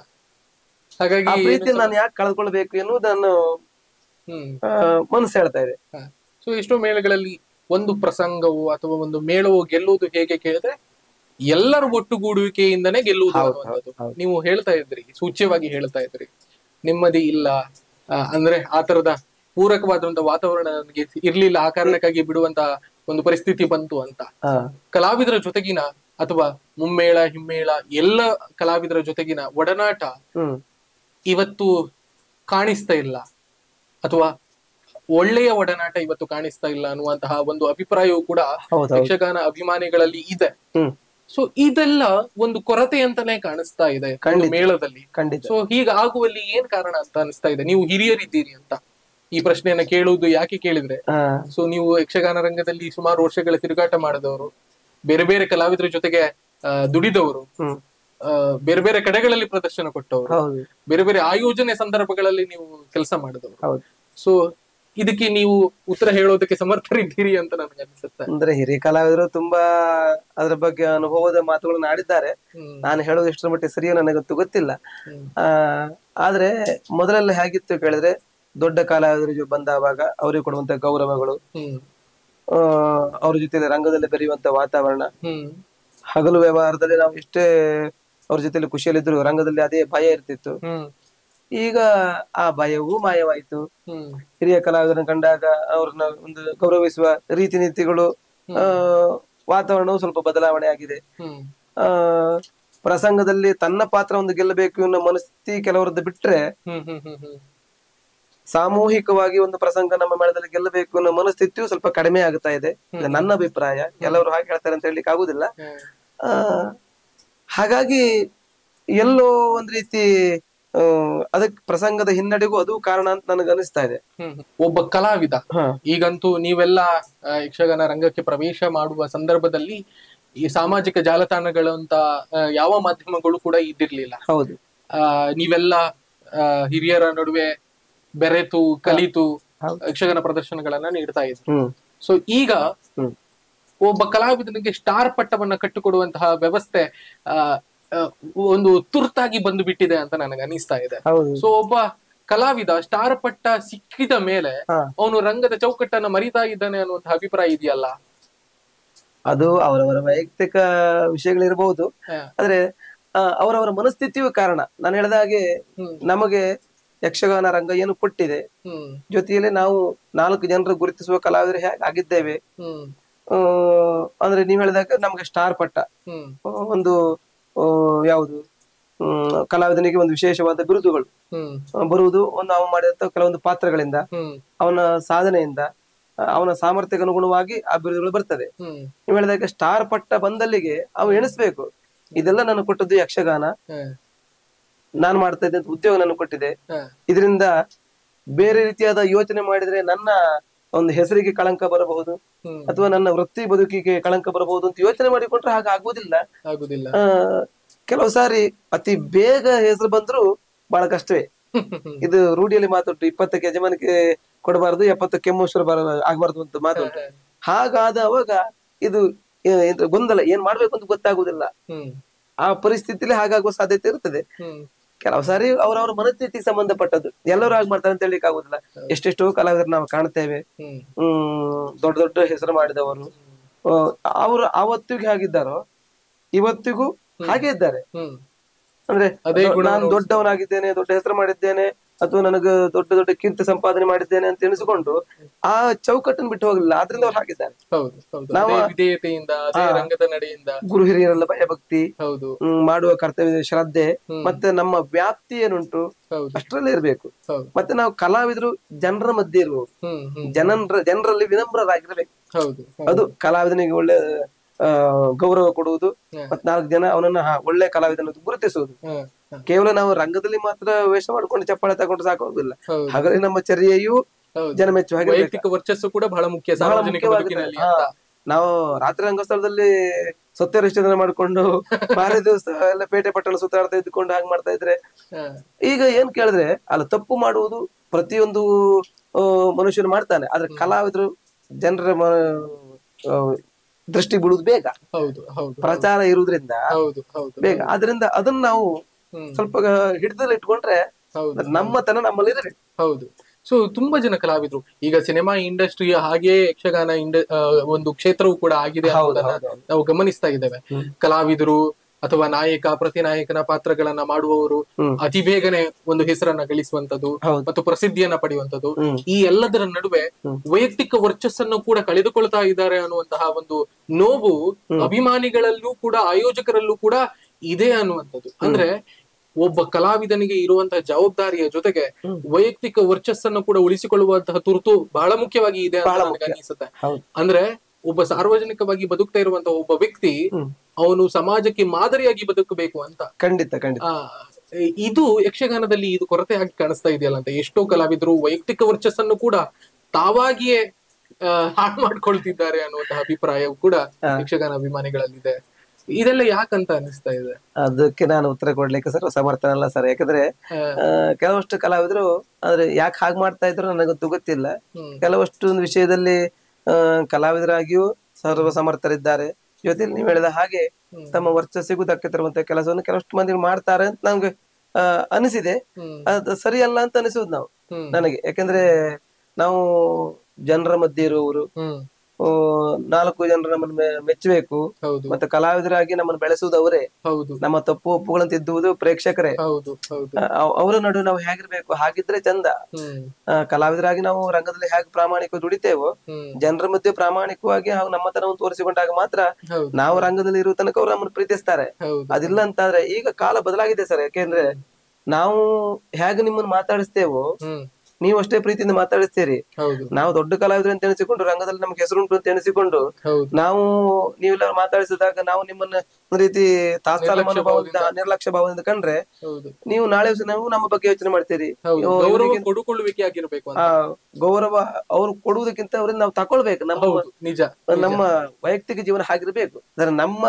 ಹಾಗಾಗಿ ಆ ಪ್ರೀತಿ ನಾನು ಯಾಕೆ ಕಳ್ಕೊಳ್ಬೇಕು ಎನ್ನುವುದನ್ನು ಹ್ಮ್ ಆ, ಮನಸ್ಸು ಹೇಳ್ತಾ ಇದೆ ಸೊ ಎಷ್ಟೋ ಮೇಳಗಳಲ್ಲಿ ಒಂದು ಪ್ರಸಂಗವು ಅಥವಾ ಒಂದು ಮೇಳವು ಗೆಲ್ಲುವುದು ಹೇಗೆ ಕೇಳಿದ್ರೆ ಎಲ್ಲರ ಒಟ್ಟುಗೂಡುವಿಕೆಯಿಂದನೇ ಗೆಲ್ಲುವುದು ಹೌದು, ಅನ್ನುವಂಥದ್ದು ಹೌದು. ನೀವು ಹೇಳ್ತಾ ಇದ್ರಿ ಸೂಚ್ಯವಾಗಿ ಹೇಳ್ತಾ ಇದ್ರಿ ನೆಮ್ಮದಿ ಇಲ್ಲ ಆ, ಅಂದ್ರೆ ಆ ತರದ ಪೂರಕವಾದಂತ ವಾತಾವರಣ ನನಗೆ ಇರ್ಲಿಲ್ಲ ಆ ಕಾರಣಕ್ಕಾಗಿ ಬಿಡುವಂತ ಒಂದು ಪರಿಸ್ಥಿತಿ ಬಂತು ಅಂತ ಹಾ ಕಲಾವಿದರ ಜೊತೆಗಿನ ಅಥವಾ ಮುಮ್ಮೇಳ ಹಿಮ್ಮೇಳ ಎಲ್ಲ ಕಲಾವಿದರ ಜೊತೆಗಿನ ಒಡನಾಟ ಹ್ಮ್ ಇವತ್ತು ಕಾಣಿಸ್ತಾ ಇಲ್ಲ ಅಥವಾ ಒಳ್ಳೆಯ ಒಡನಾಟ ಇವತ್ತು ಕಾಣಿಸ್ತಾ ಇಲ್ಲ ಅನ್ನುವಂತಹ ಒಂದು ಅಭಿಪ್ರಾಯವು ಕೂಡ ಹೌದು ಹೌದು ಯಕ್ಷಗಾನ ಅಭಿಮಾನಿಗಳಲ್ಲಿ ಇದೆ ಹ್ಮ್ ಸೊ ಇದೆಲ್ಲ ಒಂದು ಕೊರತೆ ಅಂತಾನೆ ಕಾಣಿಸ್ತಾ ಇದೆ ಒಂದು ಖಂಡಿತ. ಮೇಳದಲ್ಲಿ ಖಂಡಿತ ಸೊ ಹೀಗಾಗುವಲ್ಲಿ ಏನ್ ಕಾರಣ ಅಂತ ಅನಿಸ್ತಾ ಇದೆ ನೀವು ಹಿರಿಯರಿದ್ದೀರಿ ಅಂತ ಈ ಪ್ರಶ್ನೆಯನ್ನ ಕೇಳುವುದು ಯಾಕೆ ಕೇಳಿದ್ರೆ ಹಾ ಸೊ ನೀವು ಯಕ್ಷಗಾನ ರಂಗದಲ್ಲಿ ಸುಮಾರು ವರ್ಷಗಳ ತಿರುಗಾಟ ಮಾಡಿದವರು ಬೇರೆ ಬೇರೆ ಕಲಾವಿದರ ಜೊತೆಗೆ ಆ, ದುಡಿದವರು ಹ್ಮ್ ಆ, ಬೇರೆ ಬೇರೆ ಕಡೆಗಳಲ್ಲಿ ಪ್ರದರ್ಶನ ಕೊಟ್ಟವರು ಹೌದು ಬೇರೆ ಬೇರೆ ಆಯೋಜನೆ ಸಂದರ್ಭಗಳಲ್ಲಿ ನೀವು ಕೆಲಸ ಮಾಡಿದವರು ಹೌದು ಸೊ ಇದಕ್ಕೆ ನೀವು ಉತ್ತರ ಹೇಳೋದಕ್ಕೆ ಸಮರ್ಥರಿದ್ದೀರಿ ಅಂತ ನನಗೆ ಅನಿಸುತ್ತೆ ಅಂದ್ರೆ ಹಿರಿಯ ಕಲಾವಿದರು ತುಂಬಾ ಅದ್ರ ಬಗ್ಗೆ ಅನುಭವದ ಮಾತುಗಳನ್ನ ಆಡಿದ್ದಾರೆ ಹ್ಮ್ ನಾನು ಹೇಳೋದು ಎಷ್ಟರ ಮಟ್ಟಿಗೆ ಸರಿಯೋ ನನಗಂತೂ ಗೊತ್ತಿಲ್ಲ ಹ್ಮ್. ಆ ಆದ್ರೆ ಮೊದಲೆಲ್ಲ ಹೇಗಿತ್ತು ಕೇಳಿದ್ರೆ ದೊಡ್ಡ ಕಲಾವಿದರು ಜೊ- ಬಂದಾವಾಗ ಅವರಿಗೆ ಕೊಡುವಂತ ಗೌರವಗಳು ಹ್ಮ್ ಆ ಅವ್ರ ಜೊತೆ ರಂಗದಲ್ಲಿ ಬೆರೆಯುವಂತ ವಾತಾವರಣ ಹ್ಮ್ ಹಗಲು ವ್ಯವಹಾರದಲ್ಲಿ ನಾವು ಎಷ್ಟೇ ಅವ್ರ ಜೊತೆಲಿ ಖುಷಿಯಲ್ಲಿದ್ರು ರಂಗದಲ್ಲಿ ಅದೇ ಭಯ ಇರ್ತಿತ್ತು ಹ್ಮ್ ಈಗ ಆ ಭಯವೂ ಮಾಯವಾಯಿತು ಹ್ಮ್ ಹಿರಿಯ ಕಲಾವಿದರನ್ನ ಕಂಡಾಗ ಅವ್ರನ್ನ ಒಂದು ಗೌರವಿಸುವ ರೀತಿ ನೀತಿಗಳು ಆ ವಾತಾವರಣವು ಸ್ವಲ್ಪ ಬದಲಾವಣೆ ಆಗಿದೆ ಹ್ಮ್ ಆ ಪ್ರಸಂಗದಲ್ಲಿ ತನ್ನ ಪಾತ್ರ ಒಂದು ಗೆಲ್ಲಬೇಕು ಅನ್ನೋ ಮನಸ್ಥಿತಿ ಕೆಲವರದ್ದು ಬಿಟ್ರೆ ಹ್ಮ್ ಹ್ಮ್ ಹ್ಮ್ ಹ್ಮ್ ಸಾಮೂಹಿಕವಾಗಿ ಒಂದು ಪ್ರಸಂಗ ನಮ್ಮ ಮೇಳದಲ್ಲಿ ಗೆಲ್ಲಬೇಕು ಅನ್ನೋ ಮನಸ್ಥಿತಿಯು ಸ್ವಲ್ಪ ಕಡಿಮೆ ಆಗ್ತಾ ಇದೆ ಇದು ನನ್ನ ಅಭಿಪ್ರಾಯ ಎಲ್ಲರೂ ಹಾಗೆ ಹೇಳ್ತಾರೆ ಅಂತ ಹೇಳಲಿಕ್ಕೆ ಆಗುದಿಲ್ಲ ಹ್ಮ್ ಆ ಹಾಗಾಗಿ ಎಲ್ಲೋ ಒಂದ್ ರೀತಿ ಆ, ಅದಕ್ ಪ್ರಸಂಗದ ಹಿನ್ನಡೆಗೂ ಅದು ಕಾರಣ ಅಂತ ನನಗೆ ಅನಿಸ್ತಾ ಇದೆ ಹ್ಮ್. ಒಬ್ಬ ಕಲಾವಿದ ಹಾ ಈಗಂತೂ ನೀವೆಲ್ಲ ಆ, ಯಕ್ಷಗಾನ ರಂಗಕ್ಕೆ ಪ್ರವೇಶ ಮಾಡುವ ಸಂದರ್ಭದಲ್ಲಿ ಈ ಸಾಮಾಜಿಕ ಜಾಲತಾಣಗಳಂತ ಆ, ಯಾವ ಮಾಧ್ಯಮಗಳು ಕೂಡ ಇದ್ದಿರ್ಲಿಲ್ಲ ಹೌದು ಆ, ನೀವೆಲ್ಲ ಆ, ಹಿರಿಯರ ನಡುವೆ ಬೆರೆತು ಕಲಿತು ಹೌದು. ಯಕ್ಷಗಾನ ಪ್ರದರ್ಶನಗಳನ್ನ ನೀಡ್ತಾ ಇದ್ರು ಹ್ಮ್ ಸೊ ಈಗ ಹ್ಮ್ ಒಬ್ಬ ಕಲಾವಿದನಿಗೆ ಸ್ಟಾರ್ ಪಟ್ಟವನ್ನ ಕಟ್ಟಿಕೊಡುವಂತಹ ವ್ಯವಸ್ಥೆ ಆ, ಆ, ಒಂದು ತುರ್ತಾಗಿ ಬಂದು ಬಿಟ್ಟಿದೆ ಅಂತ ನನಗೆ ಅನಿಸ್ತಾ ಇದೆ ಹೌದು ಸೊ ಒಬ್ಬ ಕಲಾವಿದ ಸ್ಟಾರ್ ಪಟ್ಟ ಸಿಕ್ಕಿದ ಮೇಲೆ ಹಾ ಅವನು ರಂಗದ ಚೌಕಟ್ಟನ್ನ ಮರಿತಾ ಇದ್ದಾನೆ ಅನ್ನುವಂತಹ ಅಭಿಪ್ರಾಯ ಇದೆಯಲ್ಲ ಅದು ಅವರವರ ವೈಯಕ್ತಿಕ ವಿಷಯಗಳಿರಬಹುದು ಹಾ. ಆದ್ರೆ ಆ, ಅವರವರ ಮನಸ್ಥಿತಿಯು ಕಾರಣ ನಾನು ಹೇಳಿದ ಹಾಗೆ ಹ್ಮ್ ನಮಗೆ ಯಕ್ಷಗಾನ ರಂಗ ಏನು ಕೊಟ್ಟಿದೆ ಹ್ಮ್ ಜೊತೆಯಲ್ಲಿ ನಾವು ನಾಲ್ಕು ಜನರು ಗುರುತಿಸುವ ಕಲಾವಿದರು ಹೇಗೆ ಆಗಿದ್ದೇವೆ ಹ್ಮ್ ಆ, ಅಂದ್ರೆ ನೀವ್ ಹೇಳಿದಾಗ ನಮ್ಗೆ ಸ್ಟಾರ್ ಪಟ್ಟ ಹ್ಮ್ ಆ, ಒಂದು ಆ, ಯಾವುದು ಹ್ಮ್, ಕಲಾವಿದನಿಗೆ ಒಂದು ವಿಶೇಷವಾದ ಬಿರುದುಗಳು ಹ್ಮ್ ಆ, ಬರುವುದು ಒಂದು ಅವನು ಮಾಡಿದಂತ ಕೆಲವೊಂದು ಪಾತ್ರಗಳಿಂದ ಹ್ಮ್ ಅವನ ಸಾಧನೆಯಿಂದ ಆ, ಅವನ ಸಾಮರ್ಥ್ಯಕ್ಕೆ ಅನುಗುಣವಾಗಿ ಆ ಬಿರುದುಗಳು ಬರ್ತದೆ ಹ್ಮ್ ನೀವು ಹೇಳಿದಾಗ ಸ್ಟಾರ್ ಪಟ್ಟ ಬಂದಲ್ಲಿಗೆ ಅವ ಎಣಿಸ್ಬೇಕು ಇದೆಲ್ಲ ನನಗೆ ಕೊಟ್ಟದ್ದು ಯಕ್ಷಗಾನ ಹ್ಮ್ ನಾನ್ ಮಾಡ್ತಾ ಇದ್ದಂತ ಉದ್ಯೋಗ ನನಗೆ ಕೊಟ್ಟಿದೆ ಹ್ಮ್ ಇದರಿಂದ ಬೇರೆ ರೀತಿಯಾದ ಯೋಚನೆ ಮಾಡಿದ್ರೆ ನನ್ನ ಒಂದು ಹೆಸರಿಗೆ ಕಳಂಕ ಬರಬಹುದು ಹ್ಮ್ ಅಥವಾ ನನ್ನ ವೃತ್ತಿ ಬದುಕಿಗೆ ಕಳಂಕ ಬರಬಹುದು ಅಂತ ಯೋಚನೆ ಮಾಡಿಕೊಂಡ್ರೆ ಹಾಗೆ ಆಗುವುದಿಲ್ಲ ಆಗುದಿಲ್ಲ ಆ ಕೆಲವು ಸಾರಿ ಅತಿ ಬೇಗ ಹೆಸರು ಬಂದ್ರು ಬಹಳ ಕಷ್ಟವೇ ಇದು ರೂಢಿಯಲ್ಲಿ ಮಾತುಂಟು ಇಪ್ಪತ್ತಕ್ಕೆ ಯಜಮಾನಿಗೆ ಕೊಡಬಾರದು ಎಪ್ಪತ್ತು ಕೆಮ್ಮುಶ್ವರ ಬರ ಆಗ್ಬಾರ್ದು ಅಂತ ಮಾತುಂಟು ಹಾಗಾದ ಅವಾಗ ಇದು ಏ- ಎಂತ ಗೊಂದಲ ಏನ್ ಮಾಡ್ಬೇಕು ಅಂತ ಗೊತ್ತಾಗುದಿಲ್ಲ ಹ್ಮ್ ಆ ಪರಿಸ್ಥಿತಿಲಿ ಹಾಗಾಗುವ ಸಾಧ್ಯತೆ ಇರ್ತದೆ ಹ್ಮ್ ಕೆಲವು ಸಾರಿ ಅವರವರ ಮನಸ್ಥಿತಿಗೆ ಸಂಬಂಧಪಟ್ಟದ್ದು ಎಲ್ಲರೂ ಹಾಗೆ ಮಾಡ್ತಾರೆ ಅಂತ ಹೇಳಿಕ್ ಆಗುದಿಲ್ಲ ಎಷ್ಟೆಷ್ಟೋ ಕಲಾವಿದರು ನಾವು ಕಾಣ್ತೇವೆ ಹ್ಮ್ ಹ್ಮ್ ದೊಡ್ಡ ದೊಡ್ಡ ಹೆಸರು ಮಾಡಿದವರು ಅವರು ಅವತ್ತಿಗೆ ಹಾಗಿದ್ದಾರೋ ಇವತ್ತಿಗೂ ಹಾಗೆ ಇದ್ದಾರೆ ಹ್ಮ್ ಅಂದ್ರೆ ಅದೇ ಗುಣ ನಾನು ದೊಡ್ಡವನಾಗಿದ್ದೇನೆ ದೊಡ್ಡ ಹೆಸರು ಮಾಡಿದ್ದೇನೆ ಅಥವಾ ನನಗೆ ದೊಡ್ಡ ದೊಡ್ಡ ಕೀರ್ತಿ ಸಂಪಾದನೆ ಮಾಡಿದ್ದೇನೆ ಅಂತ ಎಣಿಸಿಕೊಂಡು ಆ ಚೌಕಟ್ಟನ್ನು ಬಿಟ್ಟು ಹೋಗಲಿಲ್ಲ ಆದ್ರಿಂದ ಅವ್ರು ಹಾಕಿದ್ದಾರೆ ಹೌದು ಹೌದು ನಾವು- ಅದೇ ವಿಧೇಯತೆಯಿಂದ ಅದೇ ಹಾ. ರಂಗದ ನಡೆಯಿಂದ ಗುರು ಹಿರಿಯರೆಲ್ಲ ಭಯಭಕ್ತಿ ಹೌದು ಹ್ಮ್, ಮಾಡುವ ಕರ್ತವ್ಯ ಶ್ರದ್ಧೆ ಹ್ಮ್. ಮತ್ತೆ ನಮ್ಮ ವ್ಯಾಪ್ತಿ ಏನುಂಟು ಹೌದು ಅಷ್ಟರಲ್ಲೇ ಇರ್ಬೇಕು ಹೌದು ಮತ್ತೆ ನಾವು ಕಲಾವಿದರು ಜನರ ಮಧ್ಯೆ ಇರುವವರು ಹ್ಮ್ ಹ್ಮ್ ಜನರ ಜನರಲ್ಲಿ ವಿನಮ್ರರಾಗಿರ್ಬೇಕು ಹೌದು ಅದು ಕಲಾವಿದನಿಗೆ ಒಳ್ಳೆ ಆ, ಗೌರವ ಕೊಡುವುದು ಹ್ಮ್. ಮತ್ ನಾಲ್ಕು ಜನ ಅವನನ್ನ ಹಾ, ಒಳ್ಳೆ ಕಲಾವಿದನ ಅಂತ ಗುರುತಿಸುವುದು ಹ್ಮ್ ಹ್ಮ್. ಕೇವಲ ನಾವು ರಂಗದಲ್ಲಿ ಮಾತ್ರ ವೇಷ ಮಾಡ್ಕೊಂಡು ಚಪ್ಪಾಳೆ ತಗೊಂಡು ಸಾಕೋದಿಲ್ಲ ಹೌದು ಹಾಗಾದ್ರೆ ನಮ್ಮ ಚರ್ಯೆಯು ಹೌದು ಜನ ಮೆಚ್ಚುವ ಹಾಗೆ ಇರ್ಬೇಕು. ವೈಯಕ್ತಿಕ ವರ್ಚಸ್ಸು ಕೂಡ ಬಹಳ ಮುಖ್ಯ ಬಹಳ ಸಾರ್ವಜನಿಕ ಮುಖ್ಯವಾಗಿದೆ. ಬದುಕಿನಲ್ಲಿ ಹಾ. ಅಂತ ನಾವು ರಾತ್ರಿ ರಂಗಸ್ಥಳದಲ್ಲಿ ಸತ್ಯರಿಷ್ಟನ ಮಾಡ್ಕೊಂಡು ಮಾರೇ ದಿವಸ ಎಲ್ಲ ಪೇಟೆ ಪಟ್ಟಣ ಸುತ್ತಾಡ್ತಾ ಇದ್ಕೊಂಡು ಹಾಗೆ ಮಾಡ್ತಾ ಇದ್ರೆ ಹಾ. ಈಗ ಏನ್ ಕೇಳಿದ್ರೆ ಅಲ್ಲ ತಪ್ಪು ಮಾಡುವುದು ಪ್ರತಿಯೊಂದು ಆ, ಮನುಷ್ಯನು ಮಾಡ್ತಾನೆ ಆದ್ರೆ ಕಲಾವಿದರು ಜನರ ಮ- ಆ, ದೃಷ್ಟಿ ಬೀಳುವುದು ಬೇಗ ಹೌದು ಹೌದು ಪ್ರಚಾರ ಇರುವುದ್ರಿಂದ ಹೌದು ಹೌದು ಬೇಗ ಆದ್ರಿಂದ ಅದನ್ನ ನಾವು ಹ್ಮ್ ಸ್ವಲ್ಪ ಹಿಡಿದಲ್ಲಿ ಇಟ್ಕೊಂಡ್ರೆ ಹೌದು ನಮ್ಮತನ ನಮ್ಮಲ್ಲಿ ಇರಬೇಕು ಹೌದು ಸೊ ತುಂಬಾ ಜನ ಕಲಾವಿದ್ರು ಈಗ ಸಿನಿಮಾ ಇಂಡಸ್ಟ್ರಿಯ ಹಾಗೆ ಯಕ್ಷಗಾನ ಇಂಡ ಆ, ಒಂದು ಕ್ಷೇತ್ರವೂ ಕೂಡ ಆಗಿದೆ ಹೌದು, ಅನ್ನೋದನ್ನ ಹೌದು, ಹೌದು. ನಾವು ಗಮನಿಸ್ತಾ ಇದ್ದೇವೆ ಕಲಾವಿದರು ಅಥವಾ ನಾಯಕ ಪ್ರತಿನಾಯಕನ ಪಾತ್ರಗಳನ್ನ ಮಾಡುವವರು ಹ್ಮ್. ಅತಿ ಬೇಗನೆ ಒಂದು ಹೆಸರನ್ನ ಗಳಿಸುವಂತದ್ದು ಹೌದು. ಮತ್ತು ಪ್ರಸಿದ್ಧಿಯನ್ನ ಪಡೆಯುವಂತದ್ದು ಹ್ಮ್. ಈ ಎಲ್ಲದರ ನಡುವೆ ಹ್ಮ್. ವೈಯಕ್ತಿಕ ವರ್ಚಸ್ಸನ್ನು ಕೂಡ ಕಳೆದುಕೊಳ್ತಾ ಇದ್ದಾರೆ ಅನ್ನುವಂತಹ ಒಂದು ನೋವು ಅಭಿಮಾನಿಗಳಲ್ಲೂ ಕೂಡ ಆಯೋಜಕರಲ್ಲೂ ಕೂಡ ಇದೆ ಅನ್ನುವಂಥದ್ದು ಅಂದ್ರೆ ಒಬ್ಬ ಕಲಾವಿದನಿಗೆ ಇರುವಂತಹ ಜವಾಬ್ದಾರಿಯ ಜೊತೆಗೆ ವೈಯಕ್ತಿಕ ವರ್ಚಸ್ಸನ್ನು ಕೂಡ ಉಳಿಸಿಕೊಳ್ಳುವಂತಹ ತುರ್ತು ಬಹಳ ಮುಖ್ಯವಾಗಿ ಇದೆ ಅಂತ ಬಹಳ ನನಗೆ ಮುಖ್ಯ. ಅನಿಸುತ್ತೆ ಹೌದು ಅಂದ್ರೆ ಒಬ್ಬ ಸಾರ್ವಜನಿಕವಾಗಿ ಬದುಕ್ತಾ ಇರುವಂತಹ ಒಬ್ಬ ವ್ಯಕ್ತಿ ಹ್ಮ್. ಅವನು ಸಮಾಜಕ್ಕೆ ಮಾದರಿಯಾಗಿ ಬದುಕಬೇಕು ಅಂತ ಖಂಡಿತ ಖಂಡಿತ ಆ, ಇದು ಯಕ್ಷಗಾನದಲ್ಲಿ ಇದು ಕೊರತೆ ಆಗಿ ಕಾಣಿಸ್ತಾ ಇದೆಯಲ್ಲ ಅಂತ ಎಷ್ಟೋ ಕಲಾವಿದರು ವೈಯಕ್ತಿಕ ವರ್ಚಸ್ಸನ್ನು ಕೂಡ ತಾವಾಗಿಯೇ ಆ, ಹಾಳು ಮಾಡ್ಕೊಳ್ತಿದ್ದಾರೆ ಅನ್ನುವಂತಹ ಅಭಿಪ್ರಾಯವು ಕೂಡ ಯಕ್ಷಗಾನ ಅಭಿಮಾನಿಗಳಲ್ಲಿದೆ ಇದೆಲ್ಲ ಯಾಕಂತ ಅನಿಸ್ತಾ ಇದೆ ಅದಕ್ಕೆ ನಾನು ಉತ್ತರ ಕೊಡ್ಲಿಕ್ಕೆ ಸರ್ ಸಮರ್ಥನಲ್ಲ ಸರ್ ಯಾಕಂದ್ರೆ ಆ, ಆ, ಕೆಲವಷ್ಟು ಕಲಾವಿದರು ಅಂದ್ರೆ ಯಾಕೆ ಹಾಗೆ ಮಾಡ್ತಾ ಇದ್ರು ನನಗಂತೂ ಗೊತ್ತಿಲ್ಲ ಹ್ಮ್. ಕೆಲವಷ್ಟು ಒಂದು ವಿಷಯದಲ್ಲಿ ಆ, ಕಲಾವಿದರಾಗಿಯೂ ಸರ್ವ ಸಮರ್ಥರಿದ್ದಾರೆ ಜೊತೆಲಿ ನೀವು ಹೇಳಿದ ಹಾಗೆ ತಮ್ಮ ವರ್ಚಸ್ಸಿಗೂ ಧಕ್ಕೆ ತರುವಂತ ಕೆಲಸವನ್ನು ಕೆಲವಷ್ಟು ಮಂದಿ ಮಾಡ್ತಾರೆ ಅಂತ ನಮ್ಗೆ ಆ, ಅನಿಸಿದೆ ಹ್ಮ್. ಅದು ಸರಿಯಲ್ಲ ಅಂತ ಅನಿಸುದು ನಾವು ಹ್ಮ್. ನನಗೆ ಯಾಕಂದ್ರೆ ನಾವು ಜನರ ಮಧ್ಯೆ ಇರುವವರು ಹ್ಮ್ ಆ, ನಾಲ್ಕು ಜನರು ನಮ್ಮನ್ನು ಮೆ- ಮೆಚ್ಚಬೇಕು ಹೌದು ಮತ್ತೆ ಕಲಾವಿದರಾಗಿ ನಮ್ಮನ್ನು ಬೆಳೆಸುವುದು ಅವರೇ ಹೌದು ನಮ್ಮ ತಪ್ಪು ಒಪ್ಪುಗಳನ್ನು ತಿದ್ದುವುದು ಪ್ರೇಕ್ಷಕರೇ ಹೌದು ಹೌದು ಆ, ಅವ್- ಅವರ ನಡುವೆ ನಾವು ಹೇಗಿರ್ಬೇಕು ಹಾಗಿದ್ರೆ ಚಂದ ಹ್ಮ್ ಆ, ಕಲಾವಿದರಾಗಿ ನಾವು ರಂಗದಲ್ಲಿ ಹೇಗೆ ಪ್ರಾಮಾಣಿಕ ದುಡಿತೇವೋ ಹ್ಮ್ ಜನರ ಮಧ್ಯೆ ಪ್ರಾಮಾಣಿಕವಾಗಿ ಹಾಗೂ ನಮ್ಮತನವನ್ನು ತೋರಿಸಿಕೊಂಡಾಗ ಮಾತ್ರ ಹೌದು ನಾವು ರಂಗದಲ್ಲಿ ಇರುವ ತನಕ ಅವ್ರು ನಮ್ಮನ್ನು ಪ್ರೀತಿಸ್ತಾರೆ ಹೌದು ಅದಿಲ್ಲ ಅಂತಾದ್ರೆ ಈಗ ಕಾಲ ಬದಲಾಗಿದೆ ಸರ್ ಯಾಕೆಂದ್ರೆ ನಾವು ಹೇಗೆ ನಿಮ್ಮನ್ನು ಮಾತಾಡಿಸ್ತೇವೋ ಹ್ಮ್ ನೀವು ಅಷ್ಟೇ ಪ್ರೀತಿಯಿಂದ ಮಾತಾಡಿಸ್ತೀರಿ ಹೌದು ನಾವು ದೊಡ್ಡ ಕಲಾವಿದರು ಅಂತ ಎಣಿಸಿಕೊಂಡು ರಂಗದಲ್ಲಿ ನಮ್ಗೆ ಹೆಸರುಂಟು ಅಂತ ಎಣಿಸಿಕೊಂಡು ಹೌದು ನಾವು ನೀವೆಲ್ಲರೂ ಮಾತಾಡಿಸಿದಾಗ ನಾವು ನಿಮ್ಮನ್ನ ಒಂದು ರೀತಿ ತಾತ್ಸಾಲ ನಿರ್ಲಕ್ಷ್ಯ ಮನೋಭಾವದಿಂದ ಭಾವದಿಂದ. ನಿರ್ಲಕ್ಷ್ಯ ಭಾವದಿಂದ ಕಂಡ್ರೆ ಹೌದು ನೀವು ನಾಳೆ ದಿವಸ ನಾವು ನಮ್ಮ ಬಗ್ಗೆ ಯೋಚನೆ ಮಾಡ್ತೀರಿ ಹೌದು ಅಯ್ಯೋ, ಗೌರವ ಇವ್ರಿಗೆ- ಕೊಡುಕೊಳ್ಳುವಿಕೆ ಆಗಿರ್ಬೇಕು ಅಂತ ಆ ಗೌರವ ಅವ್ರು ಕೊಡುವುದಕ್ಕಿಂತ ಅವ್ರಿಂದ ನಾವು ತಕೊಳ್ಬೇಕು ನಮ್ಮ ಹೌದು ನಿಜ ನಮ್ಮ ವೈಯಕ್ತಿಕ ಜೀವನ ಹಾಗಿರ್ಬೇಕು ಅಂದ್ರೆ ನಮ್ಮ